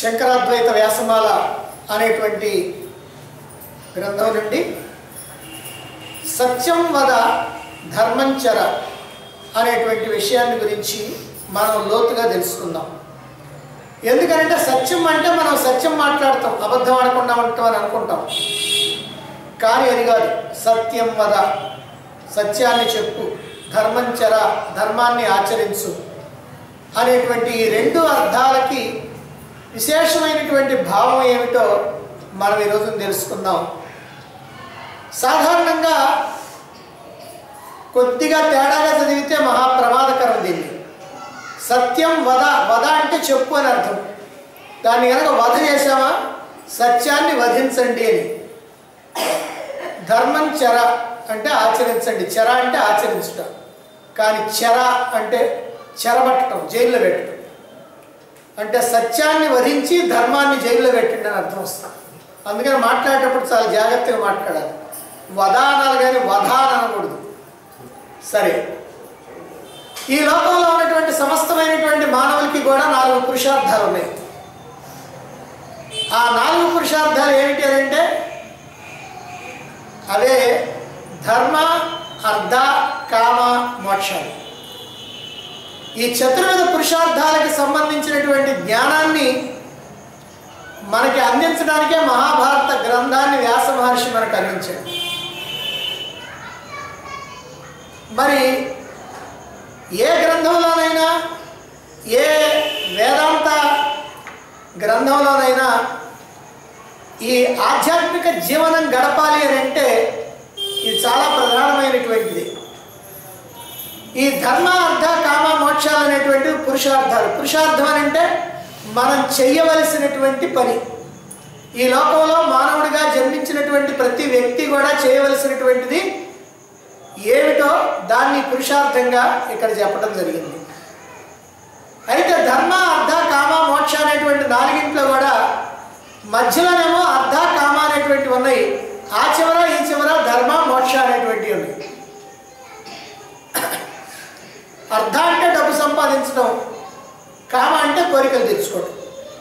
శంకరాద్వైత వ్యాసమాల అనేటువంటి గ్రంథం నుండి సత్యం వద ధర్మంచర అనేటువంటి విషయాన్ని గురించి మనం లోతుగా తెలుసుకుందాం ఎందుకంటే సత్యం అంటే మనం సత్యం మాట్లాడతాం అబద్ధం ఆడకుండా ఉంటాం అని అనుకుంటాం కానీ అది కాదు సత్యం వద సత్యాన్ని చెప్పు ధర్మంచర ధర్మాన్ని ఆచరించు అనేటువంటి ఈ రెండు అర్థాలకి విశేషమైనటువంటి భావం ఏమిటో మనం ఈరోజు తెలుసుకుందాం సాధారణంగా కొద్దిగా తేడాగా చదివితే మహా ప్రమాదకరం దీన్ని సత్యం వద వద అంటే చెప్పు అని అర్థం దాన్ని కనుక వధ చేసామా సత్యాన్ని వధించండి అని ధర్మం చెర అంటే ఆచరించండి చెర అంటే ఆచరించుట కానీ చెర అంటే చెరబట్టడం జైల్లో పెట్టడం అంటే సత్యాన్ని వధించి ధర్మాన్ని జైల్లో పెట్టండి అని అర్థం వస్తుంది అందుకని మాట్లాడేటప్పుడు చాలా జాగ్రత్తగా మాట్లాడాలి వధ అనాలి కానీ వధ అని అనకూడదు సరే ఈ లోకంలో ఉన్నటువంటి సమస్తమైనటువంటి మానవులకి కూడా నాలుగు పురుషార్థాలు ఉన్నాయి ఆ నాలుగు పురుషార్థాలు ఏమిటి అని అంటే అవే ధర్మ అర్ధ కామ మోక్షాలు ఈ చతుర్వేద పురుషార్థాలకి సంబంధించినటువంటి జ్ఞానాన్ని మనకి అందించడానికే మహాభారత గ్రంథాన్ని వ్యాస మహర్షి మనకు అందించాడు మరి ఏ గ్రంథంలోనైనా ఏ వేదాంత గ్రంథంలోనైనా ఈ ఆధ్యాత్మిక జీవనం గడపాలి అని అంటే ఇది చాలా ప్రధానమైనటువంటిది ఈ ధర్మ అర్థ కామ మోక్షాలు అనేటువంటివి పురుషార్థాలు పురుషార్థం అని అంటే మనం చెయ్యవలసినటువంటి పని ఈ లోకంలో మానవుడిగా జన్మించినటువంటి ప్రతి వ్యక్తి కూడా చేయవలసినటువంటిది ఏమిటో దాన్ని పురుషార్థంగా ఇక్కడ చెప్పడం జరిగింది అయితే ధర్మ అర్ధ కామ మోక్ష అనేటువంటి నాలుగింట్లో కూడా మధ్యలోనేమో అర్ధ కామ అనేటువంటివి ఉన్నాయి ఆ చివర ఈ చివర ధర్మ మోక్ష అనేటువంటివి ఉన్నాయి అర్ధ అంటే డబ్బు సంపాదించడం కామ అంటే కోరికలు తెచ్చుకోవడం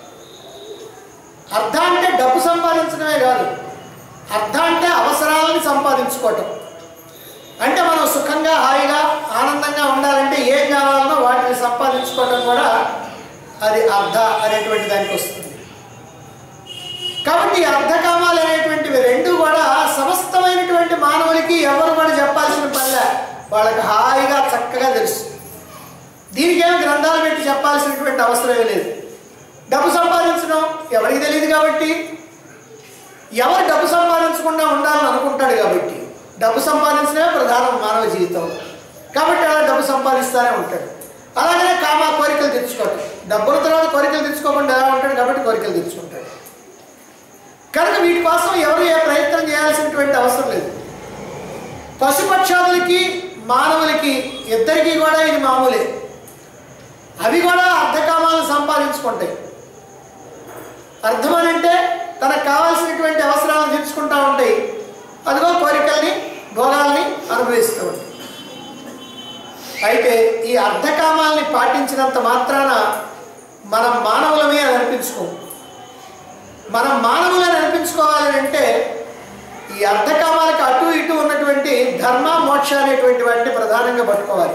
అర్ధ అంటే డబ్బు సంపాదించడమే కాదు అర్ధ అంటే అవసరాలను సంపాదించుకోవటం అంటే మనం సుఖంగా హాయిగా ఆనందంగా ఉండాలంటే ఏం కావాలనో వాటిని సంపాదించుకోవడం కూడా అది అర్ధ అనేటువంటి దానికి వస్తుంది కాబట్టి ఈ అర్ధకామాలు అనేటువంటివి రెండు కూడా సమస్తమైనటువంటి మానవులకి ఎవరు కూడా చెప్పాల్సిన పనిలే వాళ్ళకి హాయిగా చక్కగా తెలుసు దీనికి ఏమి గ్రంథాలు పెట్టి చెప్పాల్సినటువంటి అవసరమే లేదు డబ్బు సంపాదించడం ఎవరికి తెలియదు కాబట్టి ఎవరు డబ్బు సంపాదించకుండా ఉండాలని అనుకుంటాడు కాబట్టి డబ్బు సంపాదించడమే ప్రధానం మానవ జీవితం కాబట్టి అలా డబ్బు సంపాదిస్తూనే ఉంటాడు అలాగనే కామ కోరికలు తెచ్చుకోవటం డబ్బుల తర్వాత కోరికలు తెచ్చుకోకుండా ఎలా ఉంటాడు కాబట్టి కోరికలు తెచ్చుకుంటాడు కనుక వీటి కోసం ఎవరు ఏ ప్రయత్నం చేయాల్సినటువంటి అవసరం లేదు పశుపక్షాదులకి మానవులకి ఇద్దరికీ కూడా ఇది మామూలే అవి కూడా అర్ధకామాలను సంపాదించుకుంటాయి అర్థం అని అంటే తనకు కావాల్సినటువంటి అవసరాలను తీర్చుకుంటూ ఉంటాయి అదిగో కోరికల్ని భోగాల్ని అనుభవిస్తూ ఉంటాయి అయితే ఈ అర్ధకామాల్ని పాటించినంత మాత్రాన మనం మానవులమే అని అనిపించుకోము మనం మానవులని అనిపించుకోవాలి అంటే ఈ అర్ధకామాలకు అటు ఇటు ఉన్నటువంటి ధర్మ మోక్ష అనేటువంటి వాటిని ప్రధానంగా పట్టుకోవాలి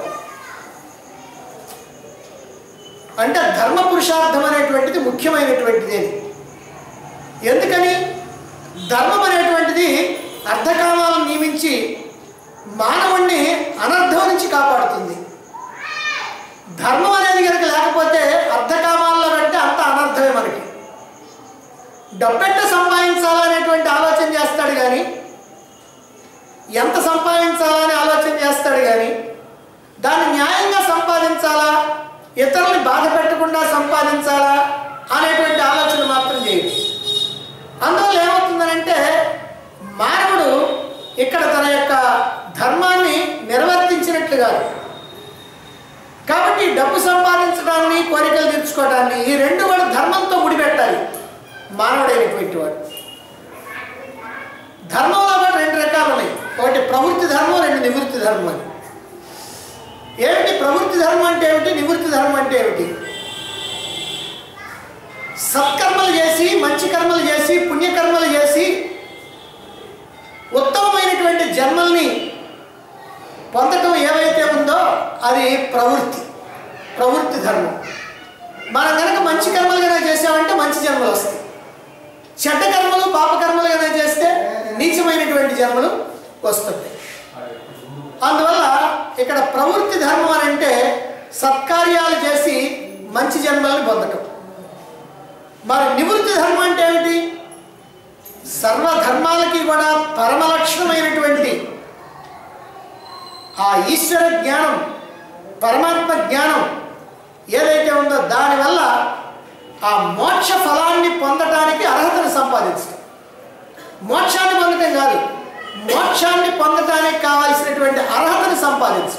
అంటే ధర్మ పురుషార్థం అనేటువంటిది ముఖ్యమైనటువంటిది ఎందుకని ధర్మం అనేటువంటిది అర్ధకామాలను నియమించి మానవుణ్ణి అనర్థం నుంచి కాపాడుతుంది ధర్మం అనేది కనుక లేకపోతే అర్ధకామాల్లో కంటే అంత అనర్థమే మనకి డబ్బెట్ట సంపాదించాలనేటువంటి ఆలోచన చేస్తాడు కానీ ఎంత సంపాదించాలని ఆలోచన చేస్తాడు కానీ దాన్ని న్యాయంగా సంపాదించాలా ఇతరుల్ని బాధ పెట్టకుండా సంపాదించాలా అనేటువంటి ఆలోచన మాత్రం చేయడు అందువల్ల ఏమవుతుందనంటే మానవుడు ఇక్కడ తన యొక్క ధర్మాన్ని నిర్వర్తించినట్లు కాదు కాబట్టి డబ్బు సంపాదించడాన్ని కోరికలు తీర్చుకోవడాన్ని ఈ రెండు కూడా ధర్మంతో ముడిపెట్టాలి మానవుడైనటువంటి వాడు ధర్మంలో కూడా రెండు రకాలు ఉన్నాయి ఒకటి ప్రవృత్తి ధర్మం రెండు నివృత్తి ధర్మం అని ఏమిటి ప్రవృత్తి ధర్మం అంటే ఏమిటి నివృత్తి ధర్మం అంటే ఏమిటి సత్కర్మలు చేసి మంచి కర్మలు చేసి పుణ్యకర్మలు చేసి ఉత్తమమైనటువంటి జన్మల్ని పొందటం ఏవైతే ఉందో అది ప్రవృత్తి ప్రవృత్తి ధర్మం మనం కనుక మంచి కర్మలు కనుక చేసామంటే మంచి జన్మలు వస్తాయి చెడ్డ కర్మలు పాపకర్మలు కనుక చేస్తే నీచమైనటువంటి జన్మలు వస్తుంది అందువల్ల ఇక్కడ ప్రవృత్తి ధర్మం అని అంటే సత్కార్యాలు చేసి మంచి జన్మలను పొందటం మరి నివృత్తి ధర్మం అంటే ఏమిటి సర్వధర్మాలకి కూడా పరమలక్షణమైనటువంటి ఆ ఈశ్వర జ్ఞానం పరమాత్మ జ్ఞానం ఏదైతే ఉందో దానివల్ల ఆ మోక్ష ఫలాన్ని పొందటానికి అర్హతను సంపాదించడం మోక్షాన్ని పొందటం కాదు మోక్షాన్ని పొందటానికి కావాల్సినటువంటి అర్హతను సంపాదించడం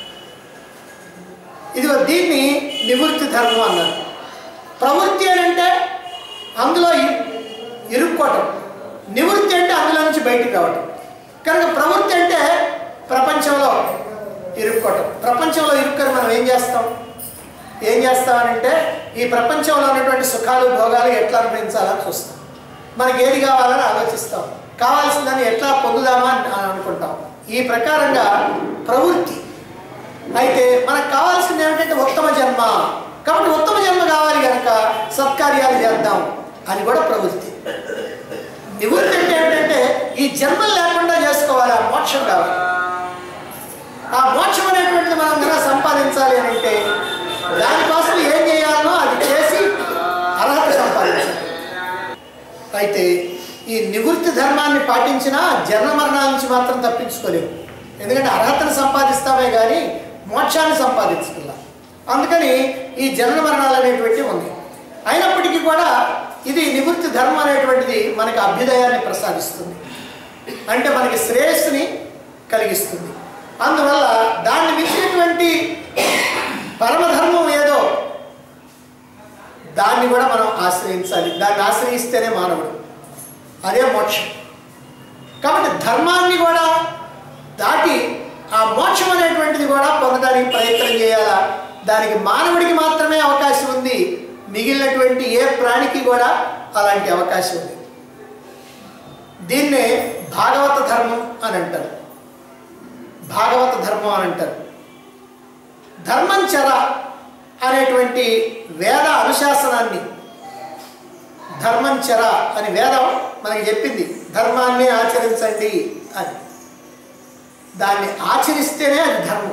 ఇదిగో దీన్ని నివృత్తి ధర్మం అన్నారు ప్రవృత్తి అని అంటే అందులో ఇ- ఇరుక్కోవటం నివృత్తి అంటే అందులో నుంచి బయటికి రావటం కనుక ప్రవృత్తి అంటే ప్రపంచంలో ఇరుక్కోవటం ప్రపంచంలో ఇరుక్కొని మనం ఏం చేస్తాం ఏం చేస్తామనంటే ఈ ప్రపంచంలో ఉన్నటువంటి సుఖాలు భోగాలు ఎట్లా అనుభవించాలని చూస్తాం మనకి ఏది కావాలని ఆలోచిస్తాం కావాల్సిందని ఎట్లా పొందుదామా అని అనుకుంటాం ఈ ప్రకారంగా ప్రవృత్తి అయితే మనకు కావాల్సింది ఏమిటంటే ఉత్తమ జన్మ కాబట్టి ఉత్తమ జన్మ కావాలి కనుక సత్కార్యాలు చేద్దాం అది కూడా ప్రవృత్తి నివృత్తి అంటే ఏమిటంటే ఈ జన్మలు లేకుండా చేసుకోవాలి ఆ మోక్షం కావాలి ఆ మోక్షం అనేటువంటిది మనం కనుక సంపాదించాలి అని అంటే దానికోసం ఏం చేయాలనో అది చేసి అర్హత సంపాదించాలి అయితే ఈ నివృత్తి ధర్మాన్ని పాటించినా జన్మ మరణాల నుంచి మాత్రం తప్పించుకోలేము ఎందుకంటే అర్హతను సంపాదిస్తామే కానీ మోక్షాన్ని సంపాదించుకున్నా అందుకని ఈ జన్మ మరణాలు అనేటువంటివి ఉంది అయినప్పటికీ కూడా ఇది నివృత్తి ధర్మం అనేటువంటిది మనకి అభ్యుదయాన్ని ప్రసాదిస్తుంది అంటే మనకి శ్రేయస్సుని కలిగిస్తుంది అందువల్ల దాన్ని మించినటువంటి పరమధర్మం ఏదో దాన్ని కూడా మనం ఆశ్రయించాలి దాన్ని ఆశ్రయిస్తేనే మానవుడు అదే మోక్షం కాబట్టి ధర్మాన్ని కూడా దాటి ఆ మోక్షం అనేటువంటిది కూడా పొందడానికి ప్రయత్నం చేయాలా దానికి మానవుడికి మాత్రమే అవకాశం ఉంది మిగిలినటువంటి ఏ ప్రాణికి కూడా అలాంటి అవకాశం ఉంది దీన్నే భాగవత ధర్మం అని అంటారు భాగవత ధర్మం అని అంటారు ధర్మంచర అనేటువంటి వేద అనుశాసనాన్ని ధర్మంచర అని వేదం మనకి చెప్పింది ధర్మాన్ని ఆచరించండి అని దాన్ని ఆచరిస్తేనే అది ధర్మం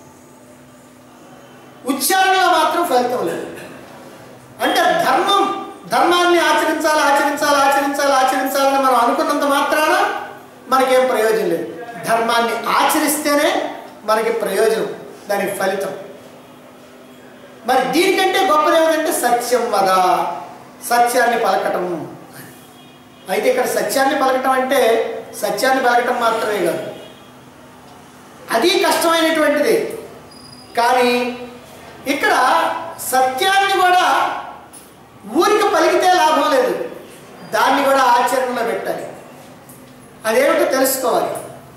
ఉచ్చారణలో మాత్రం ఫలితం లేదు అంటే ధర్మం ధర్మాన్ని ఆచరించాలి ఆచరించాలి ఆచరించాలి ఆచరించాలని మనం అనుకున్నంత మాత్రాన మనకేం ప్రయోజనం లేదు ధర్మాన్ని ఆచరిస్తేనే మనకి ప్రయోజనం దానికి ఫలితం మరి దీనికంటే గొప్పది ఏమిటంటే సత్యం వద సత్యాన్ని పలకటం అయితే ఇక్కడ సత్యాన్ని పలకటం అంటే సత్యాన్ని పలకటం మాత్రమే కాదు అది కష్టమైనటువంటిది కానీ ఇక్కడ సత్యాన్ని కూడా ఊరికి పలికితే లాభం లేదు దాన్ని కూడా ఆచరణలో పెట్టాలి అదేమిటో తెలుసుకోవాలి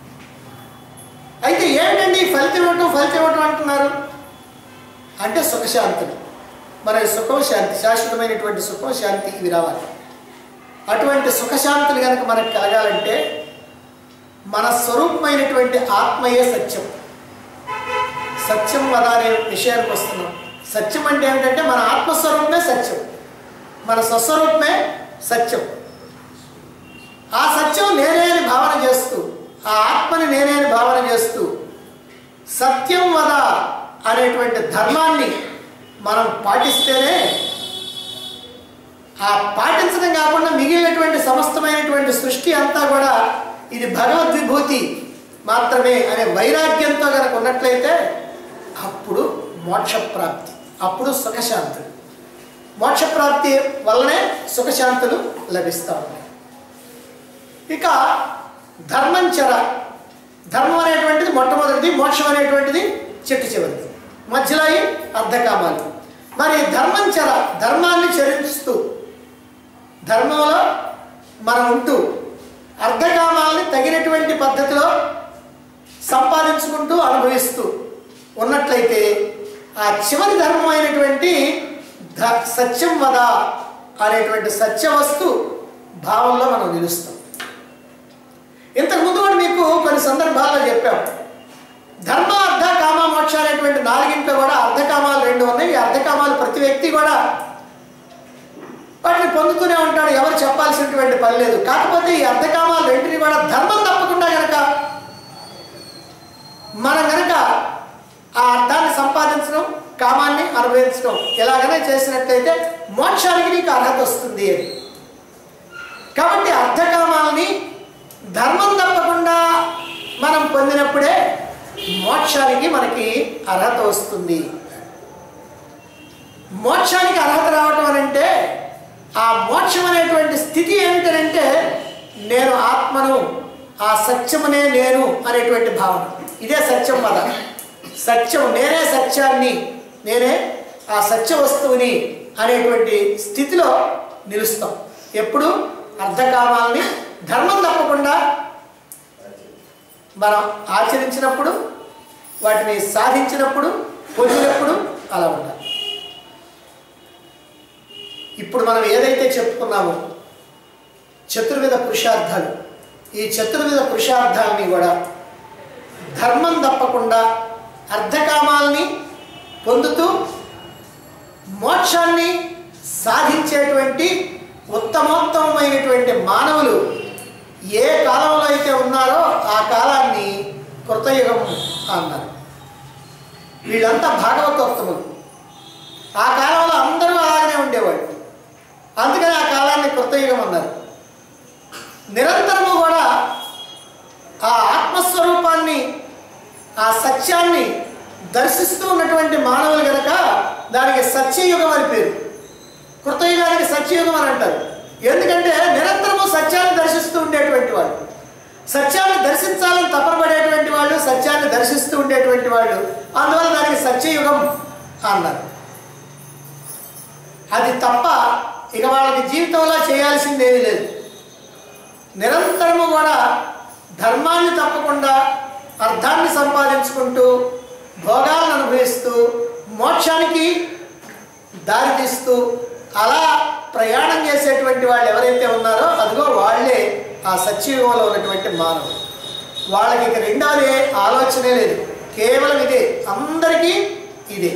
అయితే ఏంటండి ఫలితం ఇవ్వటం ఫలితం ఇవ్వటం అంటున్నారు అంటే సుఖశాంతులు మన సుఖం శాంతి శాశ్వతమైనటువంటి సుఖం శాంతి ఇవి రావాలి అటువంటి సుఖశాంతులు కనుక మనకు కలగాలంటే మన స్వరూపమైనటువంటి ఆత్మయే సత్యం సత్యం వద అనే విషయానికి వస్తున్నాం సత్యం అంటే ఏమిటంటే మన ఆత్మస్వరూపమే సత్యం మన స్వస్వరూపమే సత్యం ఆ సత్యం నేనే అని భావన చేస్తూ ఆ ఆత్మని నేనే అని భావన చేస్తూ సత్యం వద అనేటువంటి ధర్మాన్ని మనం పాటిస్తేనే ఆ పాటించడం కాకుండా మిగిలినటువంటి సమస్తమైనటువంటి సృష్టి అంతా కూడా ఇది భగవద్విభూతి మాత్రమే అనే వైరాగ్యంతో కనుక ఉన్నట్లయితే అప్పుడు మోక్షప్రాప్తి అప్పుడు సుఖశాంతులు మోక్షప్రాప్తి వల్లనే సుఖశాంతులు లభిస్తూ ఉన్నాయి ఇక ధర్మంచర ధర్మం అనేటువంటిది మొట్టమొదటిది మోక్షం అనేటువంటిది చెట్టు చివరిది మధ్యలో ఈ అర్ధకామాలు మరి ధర్మంచర ధర్మాన్ని చరిస్తూ ధర్మంలో మనం ఉంటూ అర్ధకామాలని తగినటువంటి పద్ధతిలో సంపాదించుకుంటూ అనుభవిస్తూ ఉన్నట్లయితే ఆ చివరి ధర్మం అయినటువంటి ధ సత్యం వద అనేటువంటి సత్యవస్తు భావంలో మనం నిలుస్తాం ఇంతకు ముందు కూడా మీకు కొన్ని సందర్భాల్లో చెప్పాం ధర్మ అర్ధ కామ మోక్ష అనేటువంటి నాలుగింట్లో కూడా అర్ధకామాలు రెండు ఉన్నాయి ఈ అర్ధకామాలు ప్రతి వ్యక్తి కూడా వాటిని పొందుతూనే ఉంటాడు ఎవరు చెప్పాల్సినటువంటి పని లేదు కాకపోతే ఈ అర్ధకామాలు రెంటిని కూడా ధర్మం తప్పకుండా గనక మనం గనక ఆ అర్థాన్ని సంపాదించడం కామాన్ని అనుభవించడం ఎలాగనే చేసినట్లయితే మోక్షానికి నీకు అర్హత వస్తుంది అని కాబట్టి అర్ధకామాలని ధర్మం తప్పకుండా మనం పొందినప్పుడే మోక్షానికి మనకి అర్హత వస్తుంది మోక్షానికి అర్హత రావటం అని అంటే ఆ మోక్షం అనేటువంటి స్థితి ఏమిటనంటే నేను ఆత్మను ఆ సత్యమునే నేను అనేటువంటి భావన ఇదే సత్యం పద సత్యం నేనే సత్యాన్ని నేనే ఆ సత్య వస్తువుని అనేటువంటి స్థితిలో నిలుస్తాం ఎప్పుడు అర్ధకామాలని ధర్మం తప్పకుండా మనం ఆచరించినప్పుడు వాటిని సాధించినప్పుడు పొందినప్పుడు అలా ఉండాలి ఇప్పుడు మనం ఏదైతే చెప్పుకున్నామో చతుర్విధ పురుషార్థాలు ఈ చతుర్విధ పురుషార్థాలని కూడా ధర్మం తప్పకుండా అర్ధకామాల్ని పొందుతూ మోక్షాన్ని సాధించేటువంటి ఉత్తమోత్తమైనటువంటి మానవులు ఏ కాలంలో అయితే ఉన్నారో ఆ కాలాన్ని కృతయుగం అన్నారు వీళ్ళంతా భాగవతోత్తములు ఆ కాలంలో అందరూ అలాగనే ఉండేవాళ్ళు అందుకని ఆ కాలాన్ని కృతయుగం అన్నారు నిరంతరము కూడా ఆ ఆత్మస్వరూపాన్ని ఆ సత్యాన్ని దర్శిస్తూ ఉన్నటువంటి మానవులు గనక దానికి సత్యయుగం అని పేరు కృతయుగానికి సత్యయుగం అని అంటారు ఎందుకంటే నిరంతరము సత్యాన్ని దర్శిస్తూ ఉండేటువంటి వాళ్ళు సత్యాన్ని దర్శించాలని తపనపడేటువంటి వాళ్ళు సత్యాన్ని దర్శిస్తూ ఉండేటువంటి వాళ్ళు అందువల్ల దానికి సత్యయుగం అన్నారు అది తప్ప ఇక వాళ్ళకి జీవితంలో చేయాల్సిందేమీ లేదు నిరంతరము కూడా ధర్మాన్ని తప్పకుండా అర్థాన్ని సంపాదించుకుంటూ భోగాలను అనుభవిస్తూ మోక్షానికి దారితీస్తూ అలా ప్రయాణం చేసేటువంటి వాళ్ళు ఎవరైతే ఉన్నారో అదిగో వాళ్ళే ఆ సత్యయుగంలో ఉన్నటువంటి మానవులు వాళ్ళకి ఇక రెండవది ఆలోచనే లేదు కేవలం ఇదే అందరికీ ఇదే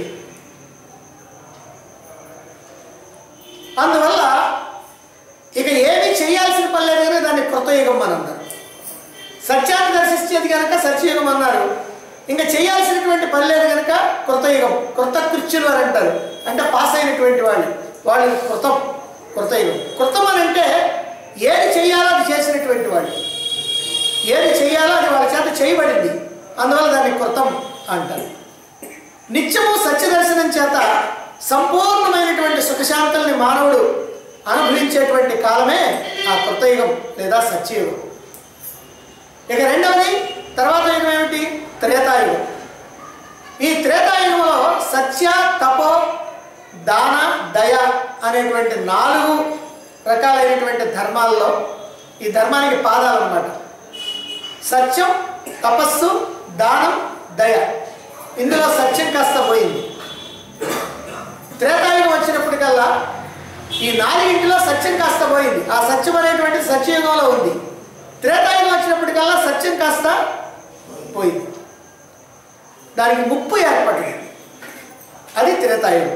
అందువల్ల ఇక ఏమీ చేయాల్సిన పని లేదు కానీ దాన్ని కృతయుగం అని అన్నారు సత్యాన్ని దర్శించేది కనుక సత్యయుగం అన్నారు ఇంకా చేయాల్సినటువంటి పని లేదు కనుక కృతయుగం కృతకృత్యులు అని అంటారు అంటే పాస్ అయినటువంటి వాళ్ళు వాళ్ళు కృతం కృతయుగం కృతం అని అంటే ఏది చేయాలో అది చేసినటువంటి వాళ్ళు ఏది చేయాలో అది వాళ్ళ చేత చేయబడింది అందువల్ల దాన్ని కృతం అంటారు నిత్యము సత్యదర్శనం చేత సంపూర్ణమైనటువంటి సుఖశాంతుల్ని మానవుడు అనుభవించేటువంటి కాలమే ఆ కృతయుగం లేదా సత్యయుగం ఇక రెండవది తర్వాత యుగం ఏమిటి త్రేతాయుగం ఈ త్రేతాయుగంలో సత్య తపో దాన దయ అనేటువంటి నాలుగు రకాలైనటువంటి ధర్మాల్లో ఈ ధర్మానికి పాదాలు అన్నమాట సత్యం తపస్సు దానం దయ ఇందులో సత్యం కాస్త పోయింది త్రేతాయుగం వచ్చినప్పటికల్లా ఈ నాలుగింటిలో సత్యం కాస్త పోయింది ఆ సత్యం అనేటువంటి సత్యయుగంలో ఉంది త్రేతాయుగం వచ్చినప్పటికల్లా సత్యం కాస్త పోయింది దానికి ముప్పు ఏర్పడింది అది త్రేతాయుగం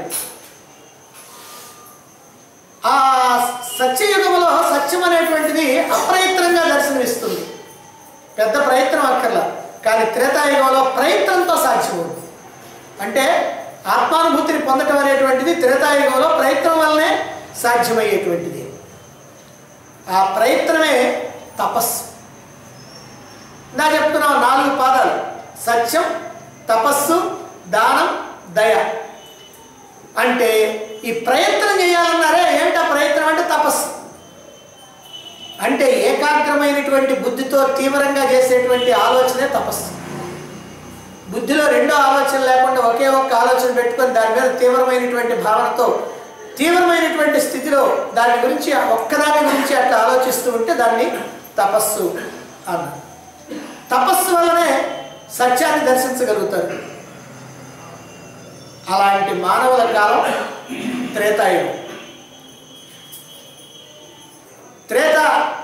ఆ సత్యయుగంలో సత్యం అనేటువంటిది అప్రయత్నంగా దర్శనమిస్తుంది పెద్ద ప్రయత్నం అక్కర్లా కానీ త్రేతాయుగంలో ప్రయత్నంతో సాధ్యమవుతుంది అంటే ఆత్మానుభూతిని పొందటం అనేటువంటిది త్రేతాయుగంలో ప్రయత్నం వల్లనే సాధ్యమయ్యేటువంటిది ఆ ప్రయత్నమే తపస్సు నా చెప్తున్నాం నాలుగు పాదాలు సత్యం తపస్సు దానం దయ అంటే ఈ ప్రయత్నం చేయాలన్నారే ఏమిటా ప్రయత్నం అంటే తపస్సు అంటే ఏకాగ్రమైనటువంటి బుద్ధితో తీవ్రంగా చేసేటువంటి ఆలోచనే తపస్సు బుద్ధిలో రెండో ఆలోచన లేకుండా ఒకే ఒక్క ఆలోచన పెట్టుకొని దాని మీద తీవ్రమైనటువంటి భావనతో తీవ్రమైనటువంటి స్థితిలో దాని గురించి ఒక్కదాని గురించి అట్లా ఆలోచిస్తూ ఉంటే దాన్ని తపస్సు అన్నారు తపస్సు వల్లనే సత్యాన్ని దర్శించగలుగుతారు అలాంటి మానవుల కాలం త్రేతాయుగం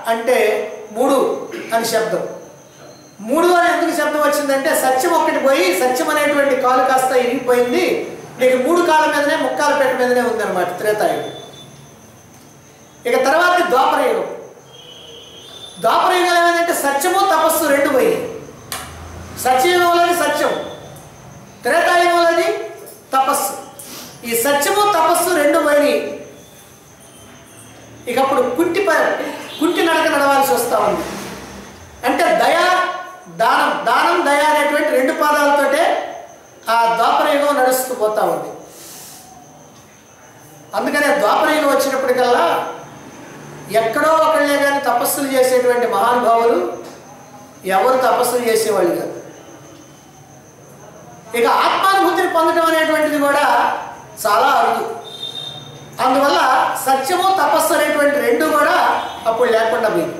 అంటే మూడు అని శబ్దం మూడు అని ఎందుకు శబ్దం వచ్చిందంటే సత్యం ఒక్కటి పోయి సత్యం అనేటువంటి కాలు కాస్త ఇరిగిపోయింది నీకు మూడు కాళ్ళ మీదనే ముక్కాల పేట మీదనే ఉందన్నమాట త్రేతాయుగం ఇక తర్వాత ద్వాపరయుగం ద్వాపరయుగం ఏమైందంటే సత్యము తపస్సు రెండు పోయి సత్యయుగంలోని సత్యం త్రేతాయుగంలోని తపస్సు ఈ సత్యము తపస్సు రెండు పోయి ఇక అప్పుడు కుంటి ప కుంటి నడక నడవాల్సి వస్తూ ఉంది అంటే దయ దానం దానం దయ అనేటువంటి రెండు పాదాలతోటే ఆ ద్వాపరయుగం నడుస్తూ పోతా ఉంది అందుకనే ద్వాపరయుగం వచ్చినప్పటికల్లా ఎక్కడో ఒకళ్ళే కానీ తపస్సులు చేసేటువంటి మహానుభావులు ఎవరు తపస్సులు చేసేవాళ్ళు కాదు ఇక ఆత్మానుభూతిని పొందడం అనేటువంటిది కూడా చాలా అరుదు అందువల్ల సత్యము తపస్సు అనేటువంటి రెండు కూడా అప్పుడు లేకుండా పోయింది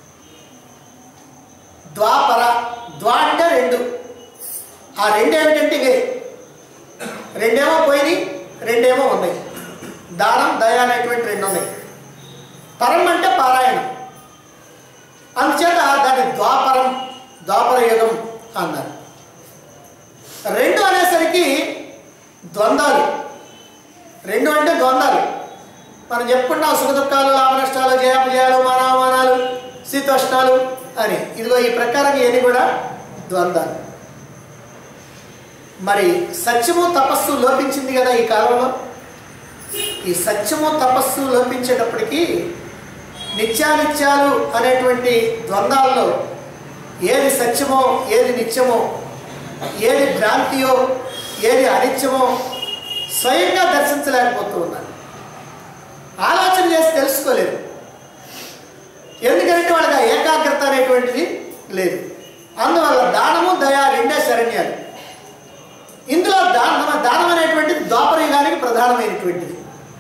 ద్వాపర ద్వా అంటే రెండు ఆ రెండు ఏమిటంటే ఇవే రెండేమో పోయినాయి రెండేమో ఉన్నాయి దానం దయ అనేటువంటి రెండు ఉన్నాయి పరం అంటే పారాయణం అందుచేత దాన్ని ద్వాపరం ద్వాపర యుగం అన్నారు రెండు అనేసరికి ద్వంద్వాలు రెండు అంటే ద్వంద్వాలు మనం చెప్పుకున్నాం సుఖ దుఃఖాలు లాభ నష్టాలు జయాపజయాలు మానవమానాలు శీతోష్ణాలు అని ఇదిగో ఈ ప్రకారం ఇవన్నీ కూడా ద్వంద్వాలు మరి సత్యము తపస్సు లోపించింది కదా ఈ కాలంలో ఈ సత్యము తపస్సు లోపించేటప్పటికీ నిత్యానిత్యాలు అనేటువంటి ద్వంద్వాల్లో ఏది సత్యమో ఏది నిత్యమో ఏది భ్రాంతియో ఏది అనిత్యమో స్వయంగా దర్శించలేకపోతూ ఉన్నారు ఆలోచన చేసి తెలుసుకోలేదు ఎందుకంటే వాళ్ళకి ఆ ఏకాగ్రత అనేటువంటిది లేదు అందువల్ల దానము దయ రెండే శరణ్యాలు ఇందులో దానం దానం అనేటువంటిది ద్వాపరయుగానికి ప్రధానమైనటువంటిది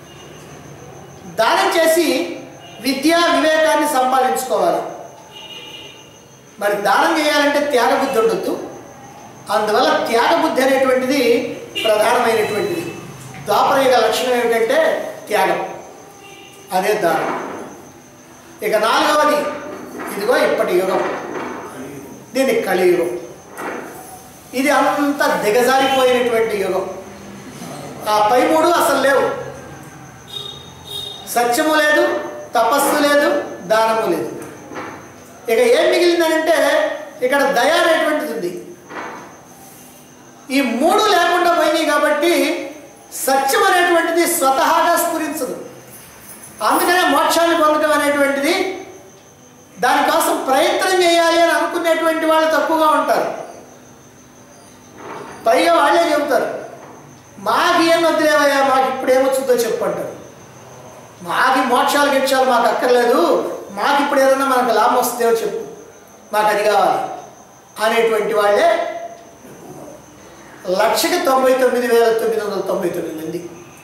దానం చేసి విద్యా వివేకాన్ని సంపాదించుకోవాలి మరి దానం చేయాలంటే త్యాగబుద్ధి ఉండొద్దు అందువల్ల త్యాగబుద్ధి అనేటువంటిది ప్రధానమైనటువంటిది ద్వాపరయుగ లక్షణం ఏమిటంటే త్యాగం అదే దానం ఇక నాలుగవది ఇదిగో ఇప్పటి యుగం దీన్ని కలియుగం ఇది అంత దిగజారిపోయినటువంటి యుగం ఆ పై మూడు అసలు లేవు సత్యము లేదు తపస్సు లేదు దానము లేదు ఇక ఏం మిగిలిందంటే ఇక్కడ దయ అనేటువంటిది ఉంది ఈ మూడు లేకుండా పోయినాయి కాబట్టి సత్యం అనేటువంటిది స్వతహాగా స్ఫురించదు అందుకనే మోక్షాన్ని పొందడం అనేటువంటిది దానికోసం ప్రయత్నం చేయాలి అని అనుకునేటువంటి వాళ్ళు తక్కువగా ఉంటారు పైగా వాళ్ళే చెబుతారు మాకు ఏం వద్దులేవయ్యా మాకు ఇప్పుడు ఏమొచ్చుందో చెప్పంటారు మాకు ఈ మోక్షాలు గిక్షాలు మాకు అక్కర్లేదు మాకు ఇప్పుడు ఏదైనా మనకు లాభం వస్తుందేమో చెప్పు మాకు అది కావాలి అనేటువంటి వాళ్ళే లక్షకి తొంభై తొమ్మిది వేల తొమ్మిది వందల తొంభై తొమ్మిది మంది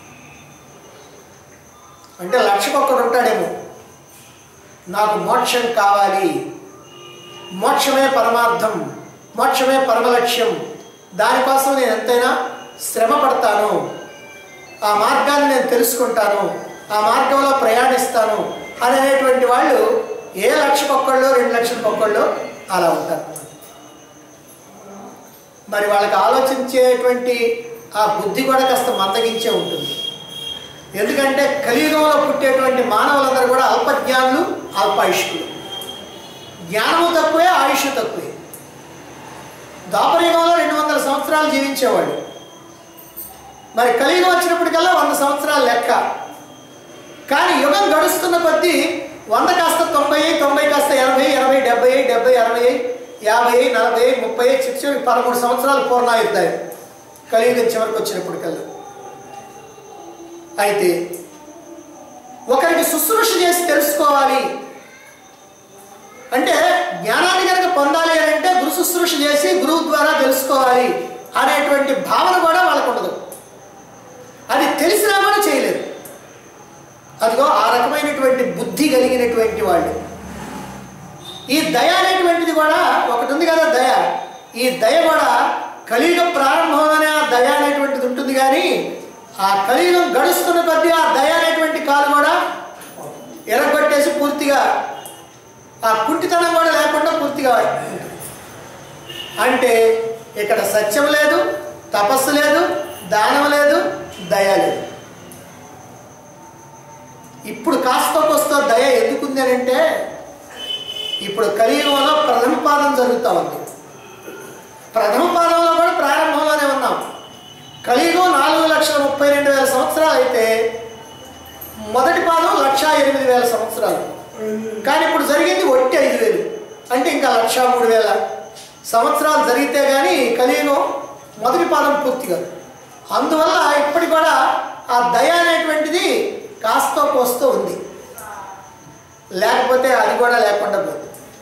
అంటే లక్షకొక్కడు ఉంటాడేమో నాకు మోక్షం కావాలి మోక్షమే పరమార్థం మోక్షమే పరమలక్ష్యం దానికోసం నేను ఎంతైనా శ్రమ పడతాను ఆ మార్గాన్ని నేను తెలుసుకుంటాను ఆ మార్గంలో ప్రయాణిస్తాను అనేటువంటి వాళ్ళు ఏ లక్షకొక్కళ్ళు రెండు లక్షలకొక్కళ్ళు అలా ఉంటారు మరి వాళ్ళకి ఆలోచించేటువంటి ఆ బుద్ధి కూడా కాస్త మందగించే ఉంటుంది ఎందుకంటే కలియుగంలో పుట్టేటువంటి మానవులందరూ కూడా అల్పజ్ఞానులు అల్పాయుష్కులు జ్ఞానము తక్కువే ఆయుష్ తక్కువే దాపరయుగంలో రెండు వందల సంవత్సరాలు జీవించేవాళ్ళు మరి కలియుగం వచ్చినప్పటికల్లా వంద సంవత్సరాలు లెక్క కానీ యుగం గడుస్తున్న కొద్దీ వంద కాస్త తొంభై తొంభై కాస్త ఎనభై ఎనభై డెబ్బై డెబ్బై అరవై యాభై నలభై ముప్పై చివరికి పదమూడు సంవత్సరాలు పూర్ణాయుద్ధాయి కలియుగం చివరికి వచ్చినప్పటికల్లా అయితే ఒకరికి శుశ్రూష చేసి తెలుసుకోవాలి అంటే జ్ఞానాన్ని కనుక పొందాలి అని అంటే గురు శుశ్రూష చేసి గురువు ద్వారా తెలుసుకోవాలి అనేటువంటి భావన కూడా వాళ్ళకు ఉండదు అది తెలిసినా కూడా చేయలేరు అదిగో ఆ రకమైనటువంటి బుద్ధి కలిగినటువంటి వాళ్ళు ఈ దయ అనేటువంటిది కూడా ఒకటి ఉంది కదా దయ ఈ దయ కూడా కలియుగం ప్రారంభంలోనే ఆ దయ అనేటువంటిది ఉంటుంది కానీ ఆ కలియుగం గడుస్తున్న కొద్దీ ఆ దయ అనేటువంటి కాలు కూడా ఎరగొట్టేసి పూర్తిగా ఆ కుంటితనం కూడా లేకుండా పూర్తిగా ఉంటుంది అంటే ఇక్కడ సత్యం లేదు తపస్సు లేదు దానం లేదు దయ లేదు ఇప్పుడు కాస్త కొస్త దయ ఎందుకుంది అని అంటే ఇప్పుడు కలియుగంలో ప్రథమ పాదం జరుగుతూ ఉంది ప్రథమ పాదంలో కూడా ప్రారంభంలోనే ఉన్నాం కలియుగం నాలుగు లక్షల ముప్పై రెండు వేల సంవత్సరాలు అయితే మొదటి పాదం లక్ష ఎనిమిది వేల సంవత్సరాలు కానీ ఇప్పుడు జరిగింది ఒట్టి ఐదు వేలు అంటే ఇంకా లక్ష మూడు వేల సంవత్సరాలు జరిగితే కానీ కలియుగం మొదటి పాదం పూర్తి కాదు అందువల్ల ఇప్పటికి కూడా ఆ దయ అనేటువంటిది కాస్తో కోస్తో ఉంది లేకపోతే అది కూడా లేకుండా పోతుంది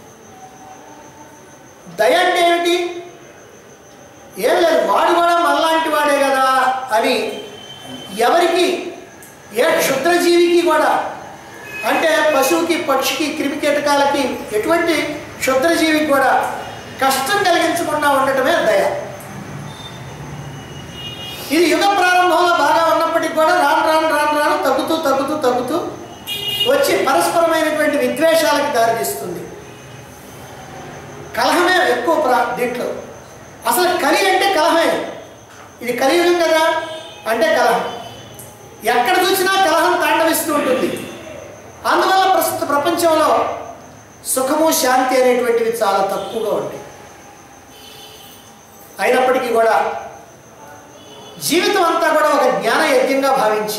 దయ అంటే ఏమిటి ఏం లేదు వాడు కూడా మనలాంటి వాడే కదా అని ఎవరికి ఏ క్షుద్రజీవికి కూడా అంటే పశువుకి పక్షికి క్రిమి కీటకాలకి ఎటువంటి క్షుద్రజీవికి కూడా కష్టం కలిగించకుండా ఉండటమే దయ ఇది యుగ ప్రారంభంలో బాగా ఉన్నప్పటికీ కూడా రాను రాను రాను రాను తగ్గుతూ తగ్గుతూ తగ్గుతూ వచ్చి పరస్పరమైనటువంటి విద్వేషాలకు దారితీస్తుంది కలహమే ఎక్కువ ప్రా దీంట్లో అసలు కలి అంటే కలహమే ఇది కలియుగం కదా అంటే కలహం ఎక్కడ చూసినా కలహం తాండవిస్తూ ఉంటుంది అందువల్ల ప్రస్తుత ప్రపంచంలో సుఖము శాంతి అనేటువంటివి చాలా తక్కువగా ఉంటాయి అయినప్పటికీ కూడా జీవితం అంతా కూడా ఒక జ్ఞాన యజ్ఞంగా భావించి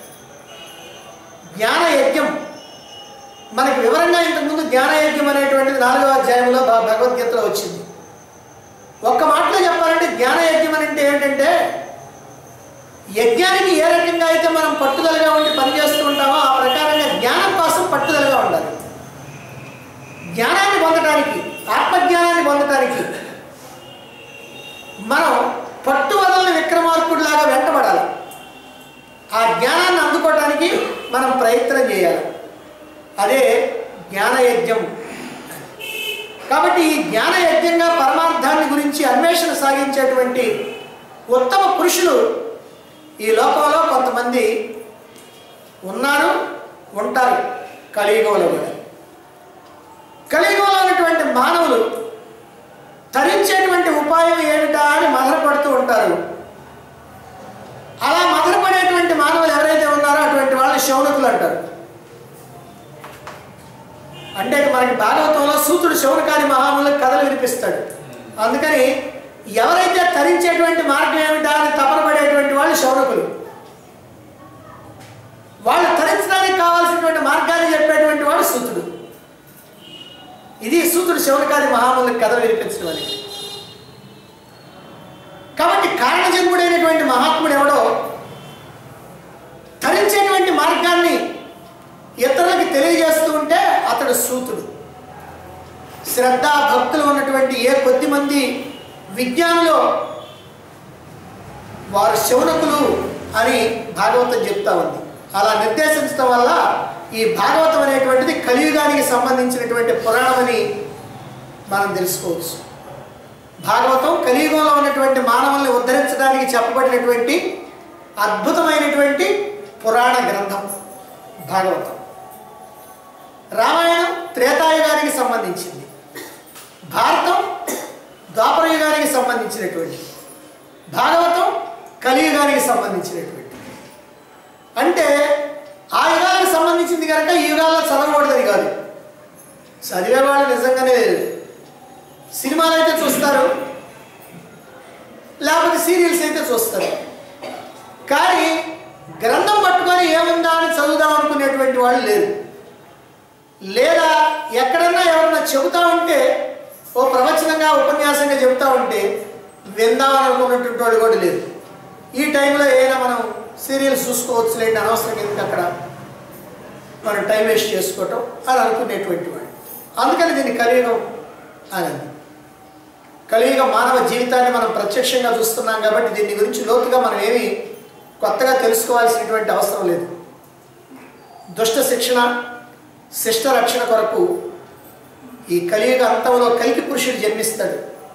జ్ఞాన యజ్ఞం మనకి వివరంగా ఇంతకుముందు జ్ఞాన యజ్ఞం అనేటువంటిది నాలుగవ అధ్యాయంలో భ- భగవద్గీతలో వచ్చింది ఒక్క మాటలో చెప్పాలంటే జ్ఞాన యజ్ఞం అని అంటే ఏంటంటే యజ్ఞానికి ఏ రకంగా అయితే మనం పట్టుదలగా ఉండి పనిచేస్తూ ఉంటామో ఆ ప్రకారంగా జ్ఞానం కోసం పట్టుదలగా ఉండాలి జ్ఞానాన్ని పొందడానికి ఆత్మజ్ఞానాన్ని పొందడానికి మనం పట్టు వదలని విక్రమార్కుడిలాగా వెంటబడాలి ఆ జ్ఞానాన్ని అందుకోవడానికి మనం ప్రయత్నం చేయాలి అదే జ్ఞానయజ్ఞం కాబట్టి ఈ జ్ఞానయజ్ఞంగా పరమార్థాన్ని గురించి అన్వేషణ సాగించేటువంటి ఉత్తమ పురుషులు ఈ లోకంలో కొంతమంది ఉన్నారు ఉంటారు కలియుగంలో కూడా కలియుగంలో ఉన్నటువంటి మానవులు తరించేటువంటి ఉపాయం ఏమిటా అని మదనపడుతూ ఉంటారు అలా మదనపడేటువంటి మానవులు ఎవరైతే ఉన్నారో అటువంటి వాళ్ళని శౌనకులు అంటారు అంటే మనకి భాగవతంలో సూతుడు శౌనకాది మహాములకు కథలు వినిపిస్తాడు అందుకని ఎవరైతే తరించేటువంటి మార్గం ఏమిటా అని తపన పడేటువంటి వాళ్ళు శౌనకులు వాళ్ళు తరించడానికి కావాల్సినటువంటి మార్గాన్ని చెప్పేటువంటి వాడు సూతుడు ఇది సూతుడు శౌనకాది మహాములకు కథలు వినిపించడం అనేది కాబట్టి కారణజన్ముడైనటువంటి మహాత్ముడు ఎవడో తరించేటువంటి మార్గాన్ని ఇతరులకి తెలియజేస్తూ ఉంటే అతడు సూతుడు శ్రద్ధ భక్తులు ఉన్నటువంటి ఏ కొద్ది మంది విజ్ఞానులో వారు శౌనకులు అని భాగవతం చెప్తా ఉంది అలా నిర్దేశించడం వల్ల ఈ భాగవతం అనేటువంటిది కలియుగానికి సంబంధించినటువంటి పురాణమని మనం తెలుసుకోవచ్చు భాగవతం కలియుగంలో ఉన్నటువంటి మానవుల్ని ఉద్ధరించడానికి చెప్పబడినటువంటి అద్భుతమైనటువంటి పురాణ గ్రంథం భాగవతం రామాయణం త్రేతాయుగానికి సంబంధించింది భారతం ద్వాపర యుగానికి సంబంధించినటువంటి భాగవతం కలియుగానికి సంబంధించినటువంటి అంటే ఆ యుగానికి సంబంధించింది కనుక ఈ యుగాల్లో చదవకూడదని కాదు చదివేవాళ్ళు నిజంగానే లేదు సినిమాలు అయితే చూస్తారు లేకపోతే సీరియల్స్ అయితే చూస్తారు కానీ గ్రంథం పట్టుకొని ఏముందా అని చదువుదాం అనుకునేటువంటి వాళ్ళు లేరు లేదా ఎక్కడన్నా ఎవరన్నా చెబుతా ఉంటే ఓ ప్రవచనంగా ఉపన్యాసంగా చెబుతా ఉంటే విందాం అనుకున్నటువంటి వాళ్ళు కూడా లేరు ఈ టైంలో ఏదైనా మనం సీరియల్స్ చూసుకోవచ్చు లేండి అనవసరం ఎందుకు అక్కడ మనం టైం వేస్ట్ చేసుకోవటం అని అనుకునేటువంటి వాడు అందుకని దీన్ని కలియుగం అని కలియుగ మానవ జీవితాన్ని మనం ప్రత్యక్షంగా చూస్తున్నాం కాబట్టి దీని గురించి లోతుగా మనం ఏమీ కొత్తగా తెలుసుకోవాల్సినటువంటి అవసరం లేదు దుష్ట శిక్షణ శిష్ట రక్షణ కొరకు ఈ కలియుగ అంతంలో కలికి పురుషుడు జన్మిస్తాడు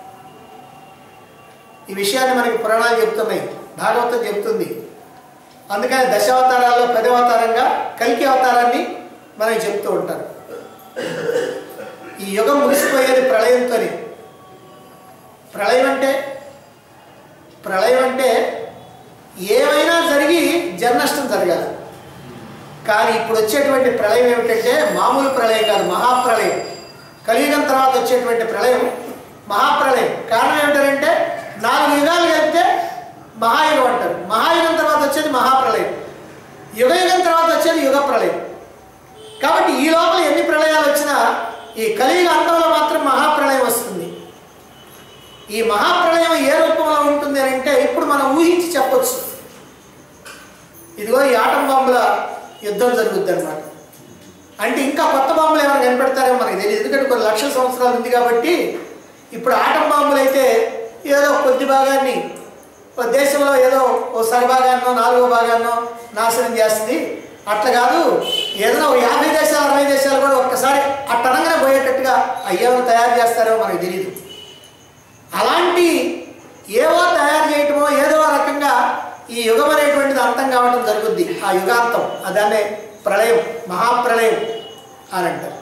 ఈ విషయాన్ని మనకి పురాణాలు చెప్తున్నాయి భాగవతం చెప్తుంది అందుకని దశావతారాల్లో పదవతారంగా కలికి అవతారాన్ని మనకి చెప్తూ ఉంటారు ఈ యుగం ముగిసిపోయేది ప్రళయంతోనే ప్రళయం అంటే ప్రళయం అంటే ఏమైనా జరిగి జననష్టం జరగాలి కానీ ఇప్పుడు వచ్చేటువంటి ప్రళయం ఏమిటంటే మామూలు ప్రళయం కాదు మహాప్రళయం కలియుగం తర్వాత వచ్చేటువంటి ప్రళయం మహాప్రళయం కారణం ఏమిటంటే నాలుగు యుగాలు కలిపితే మహాయుగం అంటారు మహాయుగం తర్వాత వచ్చేది మహాప్రళయం యుగ యుగం తర్వాత వచ్చేది యుగ ప్రళయం కాబట్టి ఈ లోపల ఎన్ని ప్రళయాలు వచ్చినా ఈ కలియుగ అంతంలో మాత్రం మహాప్రళయం వస్తుంది ఈ మహాప్రళయం ఏ రూపంలో ఉంటుంది అని అంటే ఇప్పుడు మనం ఊహించి చెప్పొచ్చు ఇదిగో ఈ ఆటం బాంబుల యుద్ధం జరుగుద్ది అనమాట అంటే ఇంకా కొత్త బాంబులు ఏమైనా కనిపెడతారేమో మనకి తెలియదు ఎందుకంటే కొన్ని లక్షల సంవత్సరాలు ఉంది కాబట్టి ఇప్పుడు ఆటం బాంబులు అయితే ఏదో కొద్ది భాగాన్ని ఓ దేశంలో ఏదో ఓ సరి భాగాన్నో నాలుగో భాగాన్నో నాశనం చేస్తుంది అట్లా కాదు ఏదైనా ఓ యాభై దేశాలు అరవై దేశాలు కూడా ఒక్కసారి అట్టనంగానే పోయేటట్టుగా అయ్యేమో తయారు చేస్తారో మనకు తెలియదు అలాంటి ఏవో తయారు చేయటమో ఏదో రకంగా ఈ యుగం అనేటువంటిది అంతం కావడం జరుగుద్ది ఆ యుగాంతం అదాన్నే ప్రళయం మహాప్రళయం అని అంటారు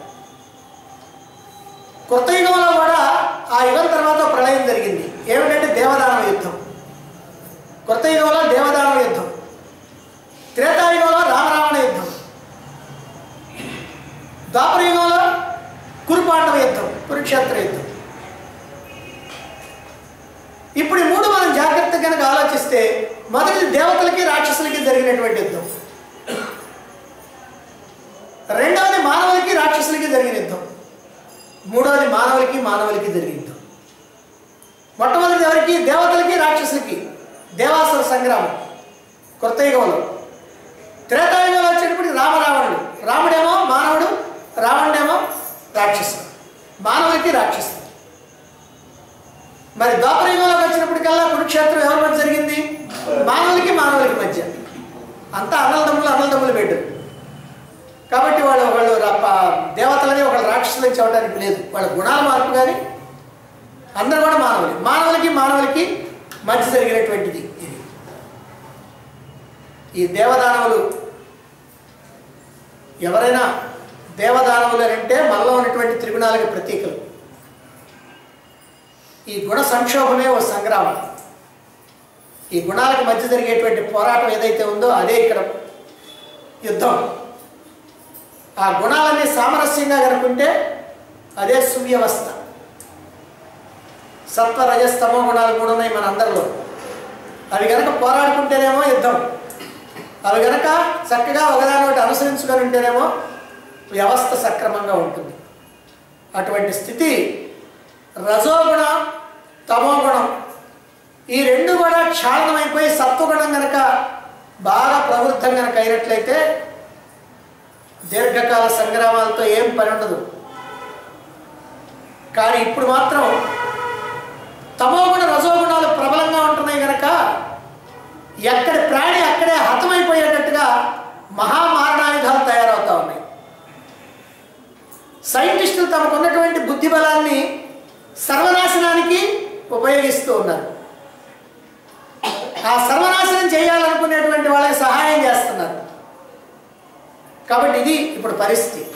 కొత్త యుగంలో కూడా ఆ యుగం తర్వాత ప్రళయం జరిగింది ఏమిటంటే దేవదానవ యుద్ధం కొత్త యుగంలో దేవదానవ యుద్ధం త్రేతాయుగంలో రామరావణ యుద్ధం ద్వాపర యుగంలో కురుపాండవ యుద్ధం కురుక్షేత్ర యుద్ధం ఇప్పుడు ఈ మూడు మనం జాగ్రత్తగా కనుక ఆలోచిస్తే మొదటి దేవతలకి రాక్షసులకి జరిగినటువంటి యుద్ధం రెండవది మానవులకి రాక్షసులకి జరిగిన యుద్ధం మూడవది మానవులకి మానవులకి జరిగిన యుద్ధం మొట్టమొదటి ఎవరికి దేవతలకి రాక్షసులకి దేవాసుర సంగ్రామం కొత్త యుగంలో త్రేతాయుగంలో వచ్చేటప్పటికి రామరావణుడు రాముడేమో మానవుడు రావణుడేమో రాక్షసుడు మానవులకి రాక్షసుడు మరి ద్వాపరయుగంలోకి వచ్చినప్పటికల్లా కురుక్షేత్రం ఎవరి మధ్య జరిగింది మానవులకి మానవులకి మధ్య అంతా అన్నలదమ్ములు అన్నలదమ్ములు పెట్టారు కాబట్టి వాళ్ళు వాళ్ళు రా- ప- దేవతలని ఒకళ్ళు రాక్షసులని చెప్పడానికి లేదు వాళ్ళ గుణాల మార్పు కానీ అందరూ కూడా మానవులు మానవులకి మానవులకి మధ్య జరిగినటువంటిది ఇది ఈ దేవదానవులు ఎవరైనా దేవదానవులు అని అంటే మనలో ఉన్నటువంటి త్రిగుణాలకి ప్రతీకలు ఈ గుణ సంక్షోభమే ఓ సంగ్రామం ఈ గుణాలకు మధ్య జరిగేటువంటి పోరాటం ఏదైతే ఉందో అదే ఇక్కడ యుద్ధం ఆ గుణాలన్నీ సామరస్యంగా కనుకుంటే అదే సువ్యవస్థ సత్వ రజస్తమో గుణాలు కూడా ఉన్నాయి మన అందరిలో అవి కనుక పోరాడుకుంటేనేమో యుద్ధం అవి కనుక చక్కగా ఒకదాని ఒకటి అనుసరించుకొని ఉంటేనేమో వ్యవస్థ సక్రమంగా ఉంటుంది అటువంటి స్థితి రజోగుణ తమోగుణం ఈ రెండు కూడా క్షాళనమైపోయి సత్వగుణం కనుక బాగా ప్రవృద్ధం కనుక అయినట్లయితే దీర్ఘకాల సంగ్రామాలతో ఏం పని ఉండదు కానీ ఇప్పుడు మాత్రం తమోగుణ రజోగుణాలు ప్రబలంగా ఉంటున్నాయి కనుక ఎక్కడి ప్రాణి అక్కడే హతమైపోయేటట్టుగా మహామారణాయుధాలు తయారవుతా ఉన్నాయి సైంటిస్టులు తమకు ఉన్నటువంటి బుద్ధి బలాన్ని సర్వనాశనానికి ఉపయోగిస్తూ ఉన్నారు ఆ సర్వనాశనం చేయాలనుకునేటువంటి వాళ్ళకి సహాయం చేస్తున్నారు కాబట్టి ఇది ఇప్పుడు పరిస్థితి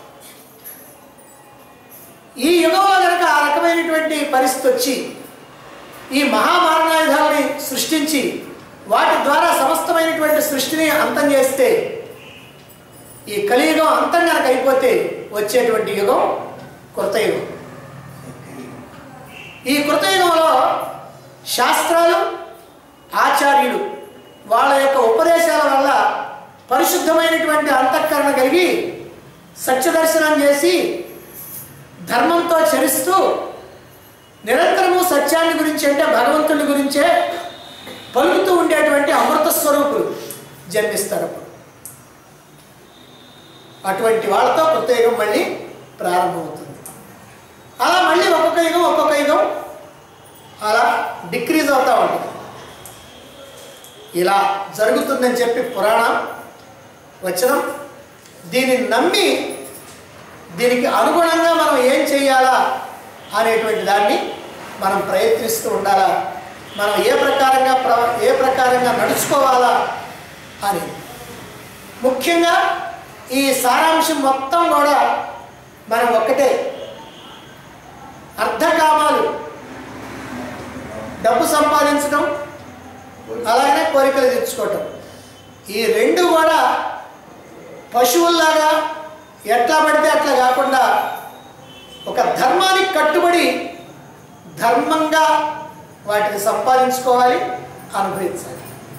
ఈ యుగంలో కనుక ఆ రకమైనటువంటి పరిస్థితి వచ్చి ఈ మహామారణాయుధాలని సృష్టించి వాటి ద్వారా సమస్తమైనటువంటి సృష్టిని అంతం చేస్తే ఈ కలియుగం అంతం కనుక అయిపోతే వచ్చేటువంటి యుగం కృత యుగం ఈ కృతయుగంలో శాస్త్రాలు ఆచార్యులు వాళ్ళ యొక్క ఉపదేశాల వల్ల పరిశుద్ధమైనటువంటి అంతఃకరణ కలిగి సత్యదర్శనం చేసి ధర్మంతో చరిస్తూ నిరంతరము సత్యాన్ని గురించి అంటే భగవంతుని గురించే పలుకుతూ ఉండేటువంటి అమృత స్వరూపులు జన్మిస్తారు అప్పుడు అటువంటి వాళ్ళతో కొత్త యుగం మళ్ళీ ప్రారంభమవుతుంది అలా మళ్ళీ ఒక్కొక్క యుగం ఒక్కొక్క యుగం అలా డిక్రీజ్ అవుతూ ఉంటుంది ఇలా జరుగుతుందని చెప్పి పురాణం వచనం దీనిని నమ్మి దీనికి అనుగుణంగా మనం ఏం చేయాలా అనేటువంటి దాన్ని మనం ప్రయత్నిస్తూ ఉండాలా మనం ఏ ప్రకారంగా ప్ర ఏ ప్రకారంగా నడుచుకోవాలా అని ముఖ్యంగా ఈ సారాంశం మొత్తం కూడా మనం ఒక్కటే అర్ధకామాలు డబ్బు సంపాదించడం అలాగనే కోరికలు తెచ్చుకోవటం ఈ రెండు కూడా పశువుల్లాగా ఎట్లా పడితే అట్లా కాకుండా ఒక ధర్మానికి కట్టుబడి ధర్మంగా వాటిని సంపాదించుకోవాలి అనుభవించాలి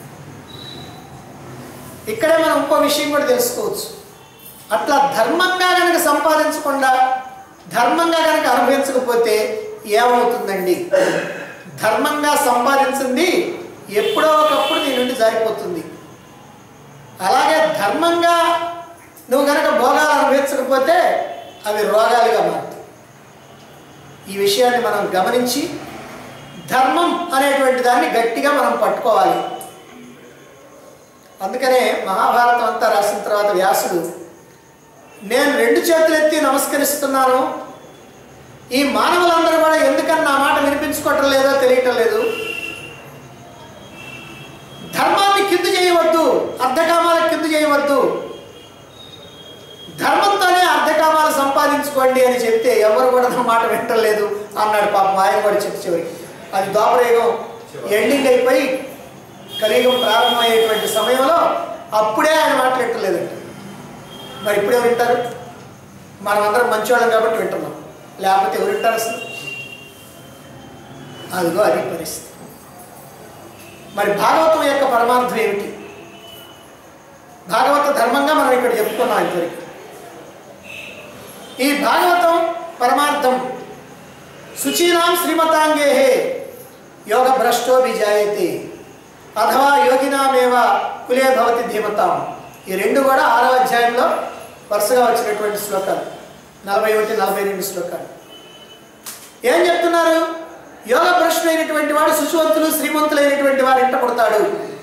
ఇక్కడే మనం ఇంకో విషయం కూడా తెలుసుకోవచ్చు అట్లా ధర్మంగా కనుక సంపాదించకుండా ధర్మంగా కనుక అనుభవించకపోతే ఏమవుతుందండి ధర్మంగా సంపాదించింది ఎప్పుడో ఒకప్పుడు నీ నుండి జారిపోతుంది అలాగే ధర్మంగా నువ్వు కనుక భోగాలు అనుభవించకపోతే అవి రోగాలుగా మారుతాయి ఈ విషయాన్ని మనం గమనించి ధర్మం అనేటువంటి దాన్ని గట్టిగా మనం పట్టుకోవాలి అందుకనే మహాభారతం అంతా రాసిన తర్వాత వ్యాసుడు నేను రెండు చేతులు ఎత్తి నమస్కరిస్తున్నాను ఈ మానవులందరూ కూడా ఎందుకని నా మాట వినిపించుకోవటం లేదో తెలియటం లేదు ధర్మాన్ని కింద చేయవద్దు అర్ధకామాల కింద చేయవద్దు ధర్మంతోనే అర్ధకామాలు సంపాదించుకోండి అని చెప్తే ఎవరు కూడా నా మాట వింటలేదు అన్నాడు పాపం ఆయన కూడా చెప్పి చివరికి అది ద్వాపరయుగం ఎండింగ్ అయిపోయి కలియుగం ప్రారంభమయ్యేటువంటి సమయంలో అప్పుడే ఆయన మాట్లాడలేదంట మరి ఇప్పుడే వింటారు మనం అందరం మంచివాళ్ళం కాబట్టి వింటున్నాం లేకపోతే ఎవరు వింటారు అసలు అదిగో అది పరిస్థితి మరి భాగవతం యొక్క పరమార్థం ఏమిటి భాగవత ధర్మంగా మనం ఇక్కడ చెప్పుకున్నాం ఇంతవరకు ఈ భాగవతం పరమార్థం శుచీనాం శ్రీమతాంగే యోగ భ్రష్టో విజాయతే అథవా యోగినామేవ కులే భవతి ధీమతాం ఈ రెండు కూడా ఆరవ అధ్యాయంలో వరుసగా వచ్చినటువంటి శ్లోకాలు నలభై ఒకటి నలభై రెండు శ్లోకాలు ఏం చెప్తున్నారు యోగ భ్రష్టులైనటువంటి వాడు శుచివంతులు శ్రీమంతులైనటువంటి వారు ఇంట పుడతాడు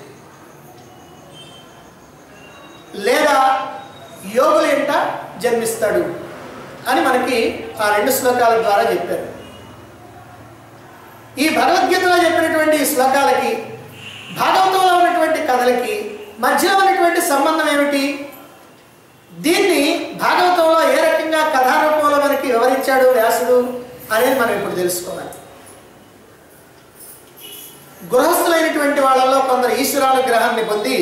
లేదా యోగుల ఇంట జన్మిస్తాడు అని మనకి ఆ రెండు శ్లోకాల ద్వారా చెప్పారు ఈ భగవద్గీతలో చెప్పినటువంటి ఈ శ్లోకాలకి భాగవతంలో ఉన్నటువంటి కథలకి మధ్యలో ఉన్నటువంటి సంబంధం ఏమిటి దీన్ని భాగవతంలో ఏ రకంగా కథారూపంలో మనకి వివరించాడు వ్యాసుడు అనేది మనం ఇప్పుడు తెలుసుకోవాలి గృహస్థులైనటువంటి వాళ్ళలో కొందరు ఈశ్వరానుగ్రహాన్ని పొంది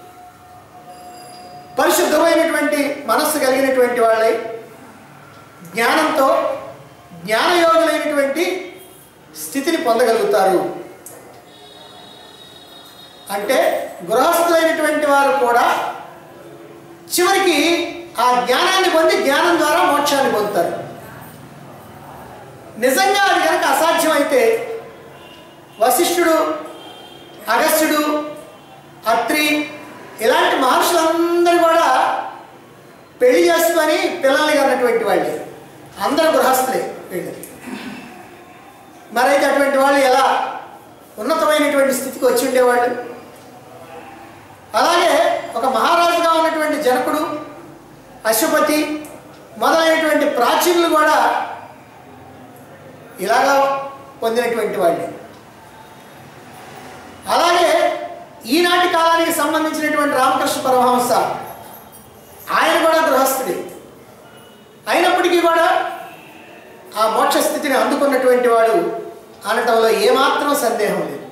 పరిశుద్ధమైనటువంటి మనస్సు కలిగినటువంటి వాళ్ళై జ్ఞానంతో జ్ఞానయోగులైనటువంటి స్థితిని పొందగలుగుతారు అంటే గృహస్థులైనటువంటి వారు కూడా చివరికి ఆ జ్ఞానాన్ని పొంది జ్ఞానం ద్వారా మోక్షాన్ని పొందుతారు నిజంగా అది కనుక అసాధ్యమైతే వశిష్ఠుడు అగస్త్యుడు అత్రి ఇలాంటి మహర్షులందరూ కూడా పెళ్లి చేసుకొని పిల్లల్ని కన్నటువంటి వాళ్ళే అందరూ గృహస్థులే వీళ్ళు మరైతే అటువంటి వాళ్ళు ఎలా ఉన్నతమైనటువంటి స్థితికి వచ్చి ఉండేవాళ్ళు అలాగే ఒక మహారాజుగా ఉన్నటువంటి జనకుడు అశ్వపతి మొదలైనటువంటి ప్రాచీనులు కూడా ఇలాగా పొందినటువంటి వాళ్ళే అలాగే ఈనాటి కాలానికి సంబంధించినటువంటి రామకృష్ణ పరమహంస ఆయన కూడా గృహస్థుడి అయినప్పటికీ కూడా ఆ మోక్ష స్థితిని అందుకున్నటువంటి వాడు అనటంలో ఏమాత్రం సందేహం లేదు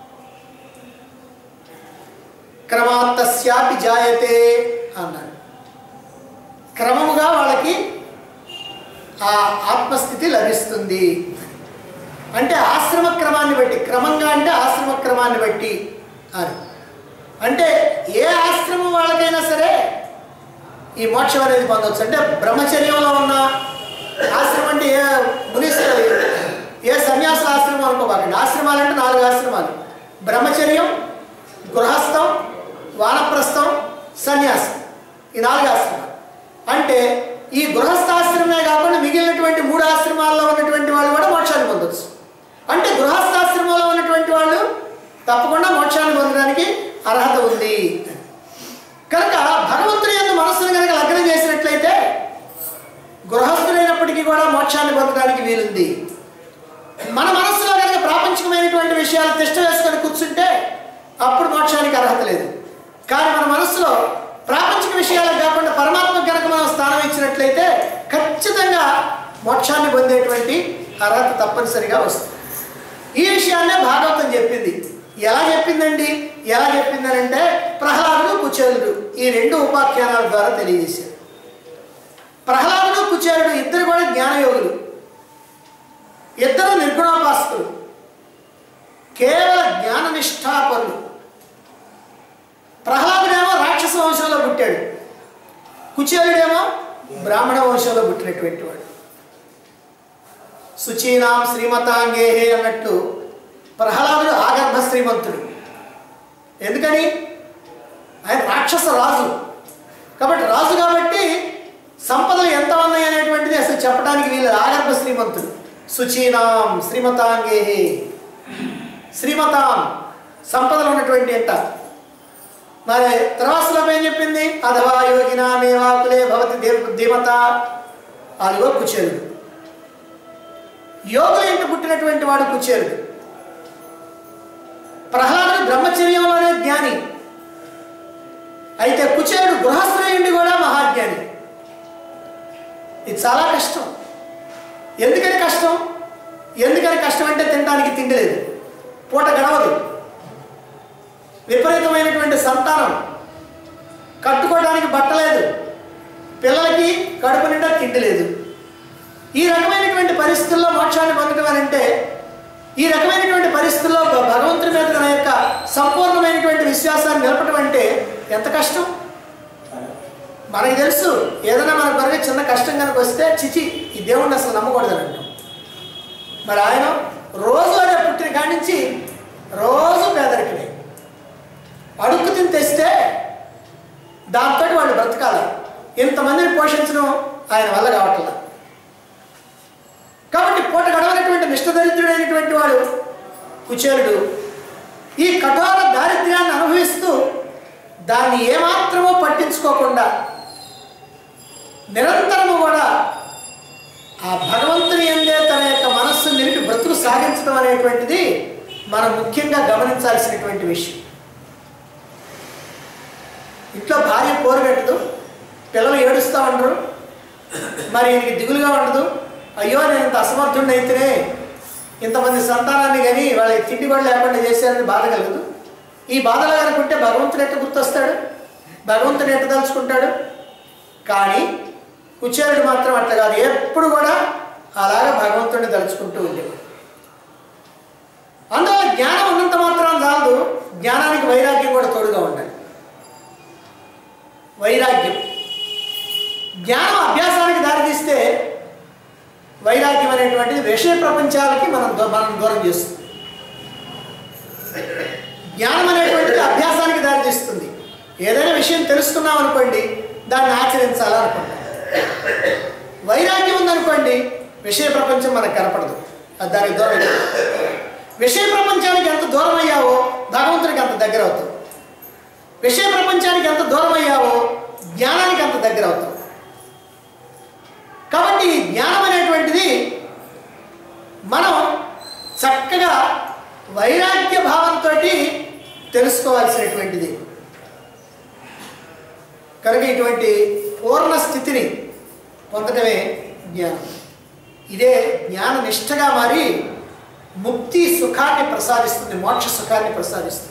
క్రమాత్తస్యాపి జాయతే అన్నాడు క్రమముగా వాళ్ళకి ఆ ఆత్మస్థితి లభిస్తుంది అంటే ఆశ్రమ క్రమాన్ని బట్టి క్రమంగా అంటే ఆశ్రమ క్రమాన్ని బట్టి అని అంటే ఏ ఆశ్రమం వాళ్ళకైనా సరే ఈ మోక్షం అనేది పొందవచ్చు అంటే బ్రహ్మచర్యంలో ఉన్న ఆశ్రమం అంటే ఏ మునీశ్వరి ఏ సన్యాసుల ఆశ్రమం అనుకోబాకండి ఆశ్రమాలు అంటే నాలుగు ఆశ్రమాలు బ్రహ్మచర్యం గృహస్థం వానప్రస్థం సన్యాసం ఈ నాలుగు ఆశ్రమాలు అంటే ఈ గృహస్థాశ్రమే కాకుండా మిగిలినటువంటి మూడు ఆశ్రమాల్లో ఉన్నటువంటి వాళ్ళు కూడా మోక్షాన్ని పొందొచ్చు అంటే గృహస్థాశ్రమంలో ఉన్నటువంటి వాళ్ళు తప్పకుండా మోక్షాన్ని పొందడానికి అర్హత ఉంది కనుక భగవంతుని యొక్క మనస్సును కనుక లగ్నం చేసినట్లయితే గృహస్థులైనప్పటికీ కూడా మోక్షాన్ని పొందడానికి వీలుంది మన మనస్సులో కనుక ప్రాపంచికమైనటువంటి విషయాలు తిష్ట వేసుకొని కూర్చుంటే అప్పుడు మోక్షానికి అర్హత లేదు కానీ మన మనస్సులో ప్రాపంచిక విషయాలకు కాకుండా పరమాత్మ కనుక మనం స్థానం ఇచ్చినట్లయితే ఖచ్చితంగా మోక్షాన్ని పొందేటువంటి అర్హత తప్పనిసరిగా వస్తుంది ఈ విషయాన్నే భాగవతం చెప్పింది ఎలా చెప్పిందండి ఎలా చెప్పిందని అంటే ప్రహ్లాదుడు కుచేలుడు ఈ రెండు ఉపాఖ్యానాల ద్వారా తెలియజేశారు ప్రహ్లాదుడు కుచేలుడు ఇద్దరు కూడా జ్ఞానయోగులు ఇద్దరు నిర్గుణోపాసకులు కేవల జ్ఞాన నిష్ఠాపరులు ప్రహ్లాదుడేమో రాక్షస వంశంలో పుట్టాడు కుచేలుడేమో బ్రాహ్మణ వంశంలో పుట్టినటువంటి వాడు శుచీనాం శ్రీమతాంగేహే అన్నట్టు ప్రహ్లాదుడు ఆగర్భ శ్రీమంతుడు ఎందుకని ఆయన రాక్షస రాజు కాబట్టి రాజు కాబట్టి సంపదలు ఎంత ఉన్నాయి అనేటువంటిది అసలు చెప్పడానికి వీళ్ళు ఆగర్భ శ్రీమంతుడు శుచీనాం శ్రీమతాంగేహే శ్రీమతాం సంపదలు ఉన్నటువంటి ఎంత మరి తర్వాత శ్లోకం ఏం చెప్పింది అథవా యోగినా మేవాకులే భవతి దేవ ధీమత అదిగో కుచేలుడు యోగుల ఇంటి పుట్టినటువంటి వాడు కుచేలుడు ప్రహ్లాదుడు బ్రహ్మచర్యంలోనే జ్ఞాని అయితే కుచేలుడు గృహస్థుడి కూడా మహాజ్ఞాని ఇది చాలా కష్టం ఎందుకని కష్టం ఎందుకని కష్టం అంటే తినడానికి తిండి లేదు పూట గడవదు విపరీతమైనటువంటి సంతానం కట్టుకోవడానికి బట్టలేదు పిల్లలకి కడుపు నిండా తిండి లేదు ఈ రకమైనటువంటి పరిస్థితుల్లో మోక్షాన్ని పొందడం అని అంటే ఈ రకమైనటువంటి పరిస్థితుల్లో భ- భగవంతుడి మీద తన యొక్క సంపూర్ణమైనటువంటి విశ్వాసాన్ని నిలపడం అంటే ఎంత కష్టం మనకి తెలుసు ఏదైనా మన కొరకు చిన్న కష్టం కనుక వస్తే చిచి ఈ దేవుణ్ణి అసలు నమ్మకూడదని అంటాం మరి ఆయన రోజు అదే పుట్టిన కాడి నుంచి రోజు పేదరికమే అడుక్కు తిని తెస్తే దాంతో వాళ్ళు బ్రతకాలి ఇంతమందిని పోషించడం ఆయన వల్ల కావట్లేదు కాబట్టి పూట గడవనటువంటి నిష్ఠదరిద్రుడైనటువంటి వాడు కుచేలుడు ఈ కఠోర దారిద్ర్యాన్ని అనుభవిస్తూ దాన్ని ఏమాత్రమూ పట్టించుకోకుండా నిరంతరము కూడా ఆ భగవంతుని ఎందే తన యొక్క మనస్సును నిలిపి బ్రతుకు సాగించడం అనేటువంటిది మనం ముఖ్యంగా గమనించాల్సినటువంటి విషయం ఇంట్లో భార్య పోరుగట్టదు పిల్లలు ఏడుస్తూ ఉండరు మరి ఈయనకి దిగులుగా ఉండదు అయ్యో నేను ఇంత అసమర్థుడిని అయితేనే ఇంతమంది సంతానాన్ని కానీ వాళ్ళ తిండి కూడా లేకుండా చేశారని బాధ కలగదు ఈ బాధలు కనుకుంటే భగవంతుడు ఎట్ట గుర్తొస్తాడు భగవంతుడు ఎట్ట తలుచుకుంటాడు కానీ కుచేరుడు మాత్రం అట్లా కాదు ఎప్పుడు కూడా అలాగా భగవంతుడిని తలుచుకుంటూ ఉండేవాడు అందువల్ల జ్ఞానం ఉన్నంత మాత్రం చాలదు జ్ఞానానికి వైరాగ్యం కూడా తోడుగా ఉండాలి వైరాగ్యం జ్ఞానం అభ్యాసానికి దారితీస్తే వైరాగ్యం అనేటువంటిది విషయ ప్రపంచాలకి మనం దూ- మనం దూరం చేస్తుంది జ్ఞానం అనేటువంటిది అభ్యాసానికి దారితీస్తుంది ఏదైనా విషయం తెలుసుకున్నాం అనుకోండి దాన్ని ఆచరించాలనుకుంటాం వైరాగ్యం ఉందనుకోండి విషయ ప్రపంచం మనకు కనపడదు అది దానికి దూరం అయిపోతుంది. విషయ ప్రపంచానికి ఎంత దూరం అయ్యావో భగవంతుడికి అంత దగ్గర అవుతావు విషయ ప్రపంచానికి ఎంత దూరం అయ్యావో జ్ఞానానికి అంత దగ్గర అవుతావు కాబట్టి ఈ జ్ఞానం అనేటువంటిది మనం చక్కగా వైరాగ్య భావంతో తెలుసుకోవాల్సినటువంటిది కనుక ఇటువంటి పూర్ణ స్థితిని పొందడమే జ్ఞానం ఇదే జ్ఞాన నిష్ఠగా మారి ముక్తి సుఖాన్ని ప్రసాదిస్తుంది మోక్ష సుఖాన్ని ప్రసాదిస్తుంది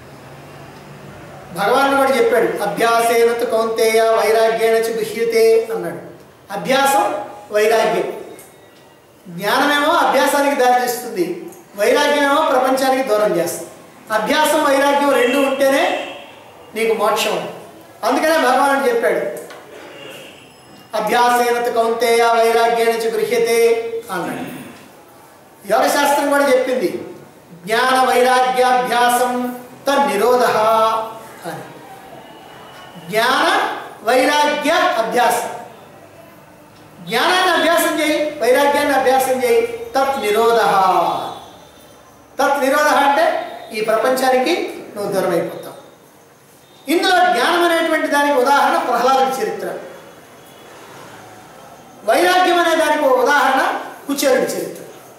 భగవాన్ కూడా చెప్పాడు అభ్యాసేనతు కౌంతేయ వైరాగ్యేణ చ గృహ్యతే అన్నాడు అభ్యాసం వైరాగ్యం జ్ఞానమేమో అభ్యాసానికి దారితీస్తుంది వైరాగ్యమేమో ప్రపంచానికి దూరం చేస్తుంది అభ్యాసం వైరాగ్యం రెండు ఉంటేనే నీకు మోక్షం అందుకనే భగవానుడు చెప్పాడు అభ్యాసేనతు కౌంతేయ వైరాగ్యేణ చ గృహ్యతే అన్నాడు యోగశాస్త్రం కూడా చెప్పింది జ్ఞాన వైరాగ్యాభ్యాసం తన్నిరోధ అని జ్ఞాన వైరాగ్య అభ్యాసం జ్ఞానాన్ని అభ్యాసం చేయి వైరాగ్యాన్ని అభ్యాసం చేయి తత్ నిరోధ తత్ నిరోధ అంటే ఈ ప్రపంచానికి నువ్వు దూరం అయిపోతావు ఇందులో జ్ఞానం అనేటువంటి దానికి ఉదాహరణ ప్రహ్లాదుడి చరిత్ర వైరాగ్యం అనే దానికి ఒక ఉదాహరణ కుచేరుడి చరిత్ర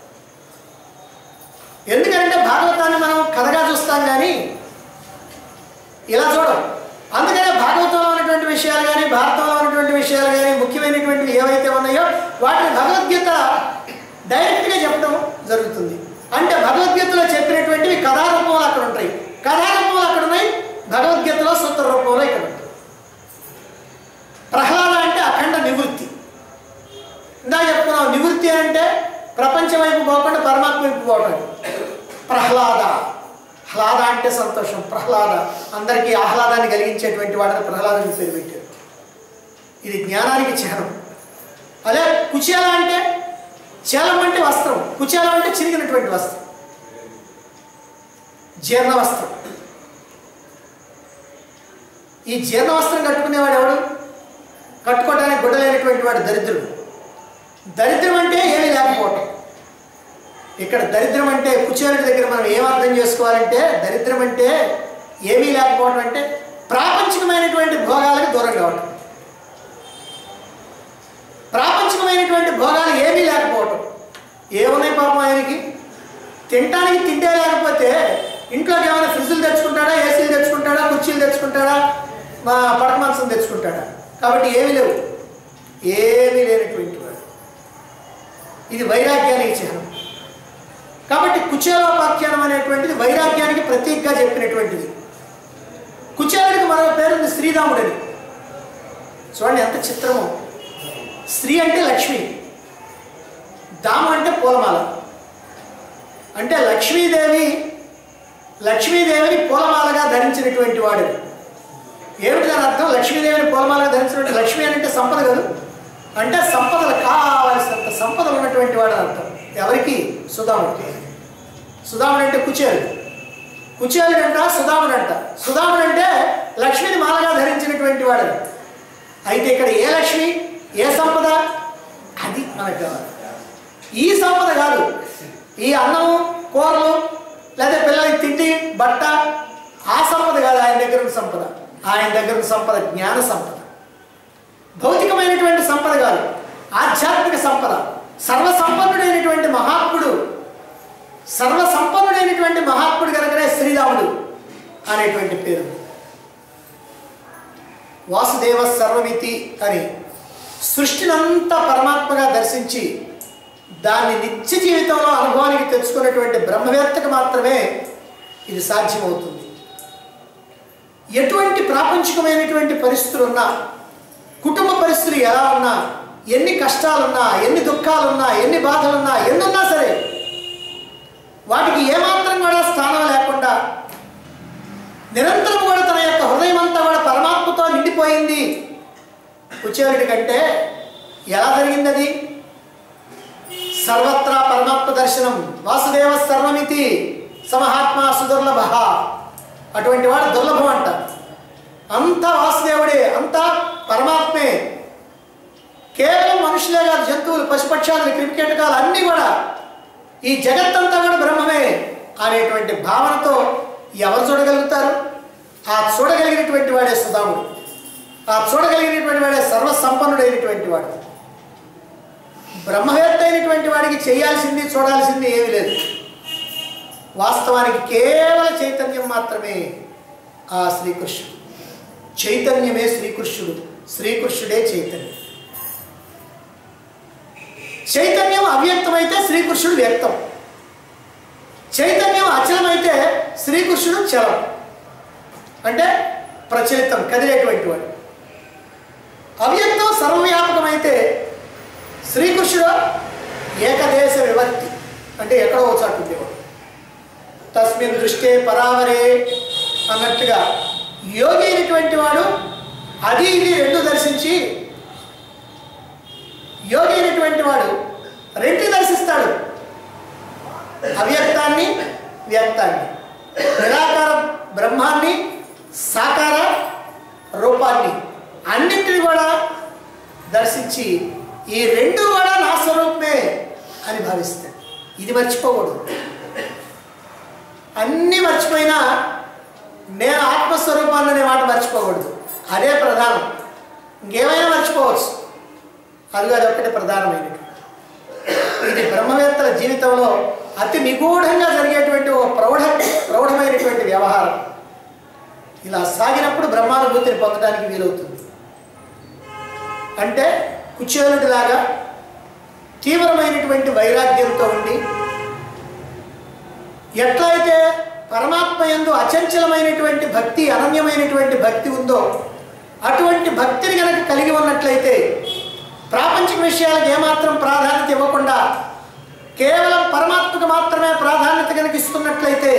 ఎందుకంటే భాగవతాన్ని మనం కథగా చూస్తాం కానీ ఇలా చూడం అందుకనే భాగవతంలో ఉన్నటువంటి విషయాలు కానీ భారతంలో ఉన్నటువంటి విషయాలు కానీ ముఖ్యమైనటువంటివి ఏవైతే ఉన్నాయో వాటిని భగవద్గీత డైరెక్ట్గా చెప్పడం జరుగుతుంది అంటే భగవద్గీతలో చెప్పినటువంటివి కథారూపంలో అక్కడ ఉంటాయి కథారూపంలో అక్కడ ఉన్నాయి భగవద్గీతలో సూత్ర రూపంలో ఇక్కడ ఉంటాయి ప్రహ్లాద అంటే అఖండ నివృత్తి ఇందాక చెప్పుకున్నాం నివృత్తి అంటే ప్రపంచం వైపు పోకుండా పరమాత్మ వైపు పోవటం ప్రహ్లాద హ్లాద అంటే సంతోషం ప్రహ్లాద అందరికీ ఆహ్లాదాన్ని కలిగించేటువంటి వాడిని ప్రహ్లాదని పేరు పెట్టారు ఇది జ్ఞానానికి చిహ్నం అదే కుచేల అంటే చేలం అంటే వస్త్రం కుచేలం అంటే చిరిగినటువంటి వస్త్రం జీర్ణ వస్త్రం ఈ జీర్ణ వస్త్రం కట్టుకునేవాడు ఎవడు కట్టుకోవడానికి గుడ్డలేనటువంటి వాడు దరిద్రుడు దరిద్రం అంటే ఏమీ లేకపోవటం ఇక్కడ దరిద్రం అంటే కుచేరుడి దగ్గర మనం ఏం అర్థం చేసుకోవాలంటే దరిద్రం అంటే ఏమీ లేకపోవడం అంటే ప్రాపంచికమైనటువంటి భోగాలకు దూరం కావటం ప్రాపంచికమైనటువంటి భోగాలు ఏమీ లేకపోవటం ఏమున్నాయి పాపం ఆయనకి తినటానికి తింటే లేకపోతే ఇంట్లోకి ఏమైనా ఫ్రిడ్జ్లు తెచ్చుకుంటాడా ఏసీలు తెచ్చుకుంటాడా కుర్చీలు తెచ్చుకుంటాడా మా పడక మంచం తెచ్చుకుంటాడా కాబట్టి ఏమీ లేవు ఏమీ లేనటువంటి వాడు ఇది వైరాగ్యానికి చిహ్నం కాబట్టి కుచేలోపాఖ్యానం అనేటువంటిది వైరాగ్యానికి ప్రతీకగా చెప్పినటువంటిది కుచేలుడికి మరో పేరుంది శ్రీరాముడని చూడండి ఎంత చిత్రమో స్త్రీ అంటే లక్ష్మి దాము అంటే పూలమాల అంటే లక్ష్మీదేవి లక్ష్మీదేవిని పూలమాలగా ధరించినటువంటి వాడు ఏమిటి దాని అర్థం లక్ష్మీదేవిని పూలమాలగా ధరించినటువంటి లక్ష్మి అని అంటే సంపద కాదు అంటే సంపదలు కావలసినంత సంపదలు ఉన్నటువంటి వాడు అని అర్థం ఎవరికి సుధాముడికి సుధాముడు అంటే కుచేలు కుచేలుడు అంట సుధాముడు అంట సుధాముడు అంటే లక్ష్మిని మాలగా ధరించినటువంటి వాడు అయితే ఇక్కడ ఏ లక్ష్మి ఏ సంపద అది మనకు కావాలి ఈ సంపద కాదు ఈ అన్నం కూరలు లేదా పిల్లలకి తిండి బట్ట ఆ సంపద కాదు ఆయన దగ్గర ఉన్న సంపద ఆయన దగ్గర ఉన్న సంపద జ్ఞాన సంపద భౌతికమైనటువంటి సంపద కాదు ఆధ్యాత్మిక సంపద సర్వసంపన్నుడైనటువంటి మహాత్ముడు సర్వసంపన్నుడైనటువంటి మహాత్ముడు కనుకనే శ్రీరాముడు అనేటువంటి పేరు వాసుదేవ సర్వమితి అని సృష్టినంతా పరమాత్మగా దర్శించి దాన్ని నిత్య జీవితంలో అనుభవానికి తెచ్చుకున్నటువంటి బ్రహ్మవేత్తకు మాత్రమే ఇది సాధ్యమవుతుంది ఎటువంటి ప్రాపంచికమైనటువంటి పరిస్థితులు ఉన్నా కుటుంబ పరిస్థితులు ఎలా ఉన్నా ఎన్ని కష్టాలున్నా ఎన్ని దుఃఖాలున్నా ఎన్ని బాధలున్నా ఎన్నున్నా సరే వాటికి ఏమాత్రం కూడా స్థానం లేకుండా నిరంతరం కూడా తన యొక్క హృదయం అంతా కూడా పరమాత్మతో నిండిపోయింది కుచేరుడి కంటే ఎలా జరిగింది అది సర్వత్రా పరమాత్మ దర్శనం వాసుదేవ సర్వమితి సమహాత్మ సుదుర్లభ అటువంటి వాడు దుర్లభం అంట అంతా వాసుదేవుడే అంతా పరమాత్మే కేవలం మనుషులే కాదు జంతువులు పశుపక్షాలు క్రిమికీటకాలు అన్నీ కూడా ఈ జగత్తంతా కూడా బ్రహ్మమే అనేటువంటి భావనతో ఎవరు చూడగలుగుతారు ఆ చూడగలిగినటువంటి వాడే సుధాముడు ఆ చూడగలిగినటువంటి వాడే సర్వసంపన్నుడైనటువంటి వాడు బ్రహ్మవేత్త అయినటువంటి వాడికి చేయాల్సింది చూడాల్సింది ఏమీ లేదు వాస్తవానికి కేవల చైతన్యం మాత్రమే ఆ శ్రీకృష్ణుడు చైతన్యమే శ్రీకృష్ణుడు శ్రీకృష్ణుడే చైతన్యం చైతన్యం అవ్యక్తమైతే శ్రీకృష్ణుడు వ్యక్తం చైతన్యం అచలమైతే శ్రీకృష్ణుడు చలం అంటే ప్రచలితం కదిలేటువంటి వాడు అవ్యక్తం సర్వవ్యాపకమైతే శ్రీకృష్ణుడు ఏకదేశ విభక్తి అంటే ఎక్కడో ఒక చోట ఉండేవాడు తస్మిన్ దృష్టే పరావరే అన్నట్టుగా యోగి అయినటువంటి వాడు అది ఇది రెండు దర్శించి యోగి అయినటువంటి వాడు రెండు దర్శిస్తాడు అవ్యక్తాన్ని వ్యక్తాన్ని నిరాకార బ్రహ్మాన్ని సాకార రూపాన్ని అన్నింటిని కూడా దర్శించి ఈ రెండు కూడా నా స్వరూపమే అని భావిస్తాడు ఇది మర్చిపోకూడదు అన్నీ మర్చిపోయినా నేను ఆత్మస్వరూపాన్ని అనే మాట మర్చిపోకూడదు అదే ప్రధానం ఇంకేమైనా మర్చిపోవచ్చు అది అది ఒక్కటే ప్రధానమైనది ఇది బ్రహ్మవేత్తల జీవితంలో అతి నిగూఢంగా జరిగేటువంటి ఒక ప్రౌఢ ప్రౌఢమైనటువంటి వ్యవహారం ఇలా సాగినప్పుడు బ్రహ్మానుభూతిని పొందడానికి వీలవుతుంది అంటే కుచేలుడిలాగా తీవ్రమైనటువంటి వైరాగ్యంతో ఉండి ఎట్లయితే పరమాత్మ యందు అచంచలమైనటువంటి భక్తి అనన్యమైనటువంటి భక్తి ఉందో అటువంటి భక్తిని కనుక కలిగి ఉన్నట్లయితే ప్రాపంచిక విషయాలకు ఏమాత్రం ప్రాధాన్యత ఇవ్వకుండా కేవలం పరమాత్మకు మాత్రమే ప్రాధాన్యత కనుక ఇస్తున్నట్లయితే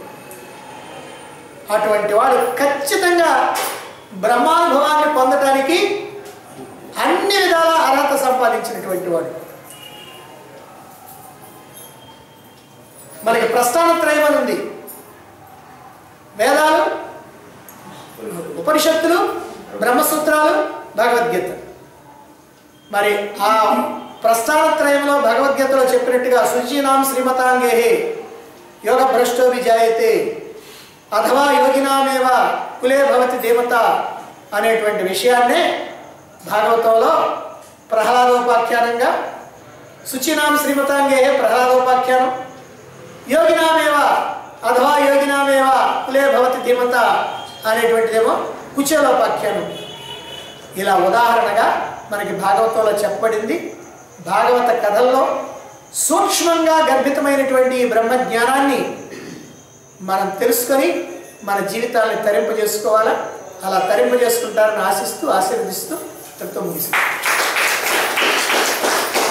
అటువంటి వాడు ఖచ్చితంగా బ్రహ్మానుభవాన్ని పొందటానికి అన్ని విధాల అర్హత సంపాదించినటువంటి వాడు మనకి ప్రస్థానత్రయం అని ఉంది వేదాలు ఉపనిషత్తులు బ్రహ్మసూత్రాలు భగవద్గీత మరి ఆ ప్రస్థానత్రయంలో భగవద్గీతలో చెప్పినట్టుగా శుచీనాం శ్రీమతాంగే యోగ భ్రష్టో విజాయతే అథవా యోగినామేవ కులే భవతి దేవత అనేటువంటి విషయాన్నే భాగవతంలో ప్రహ్లాదోపాఖ్యానంగా శుచినాం శ్రీమతాంగే ప్రహ్లాదోపాఖ్యానం యోగినామేవ అథవా యోగినామేవ కులే భవతి ధీమత అనేటువంటిదేమో కుచేలోపాఖ్యానం ఇలా ఉదాహరణగా మనకి భాగవతంలో చెప్పబడింది భాగవత కథల్లో సూక్ష్మంగా గర్భితమైనటువంటి ఈ బ్రహ్మజ్ఞానాన్ని మనం తెలుసుకొని మన జీవితాన్ని తరింపజేసుకోవాలా అలా తరింపజేసుకుంటారని ఆశిస్తూ ఆశీర్వదిస్తూ తృప్తం ముగిస్తాం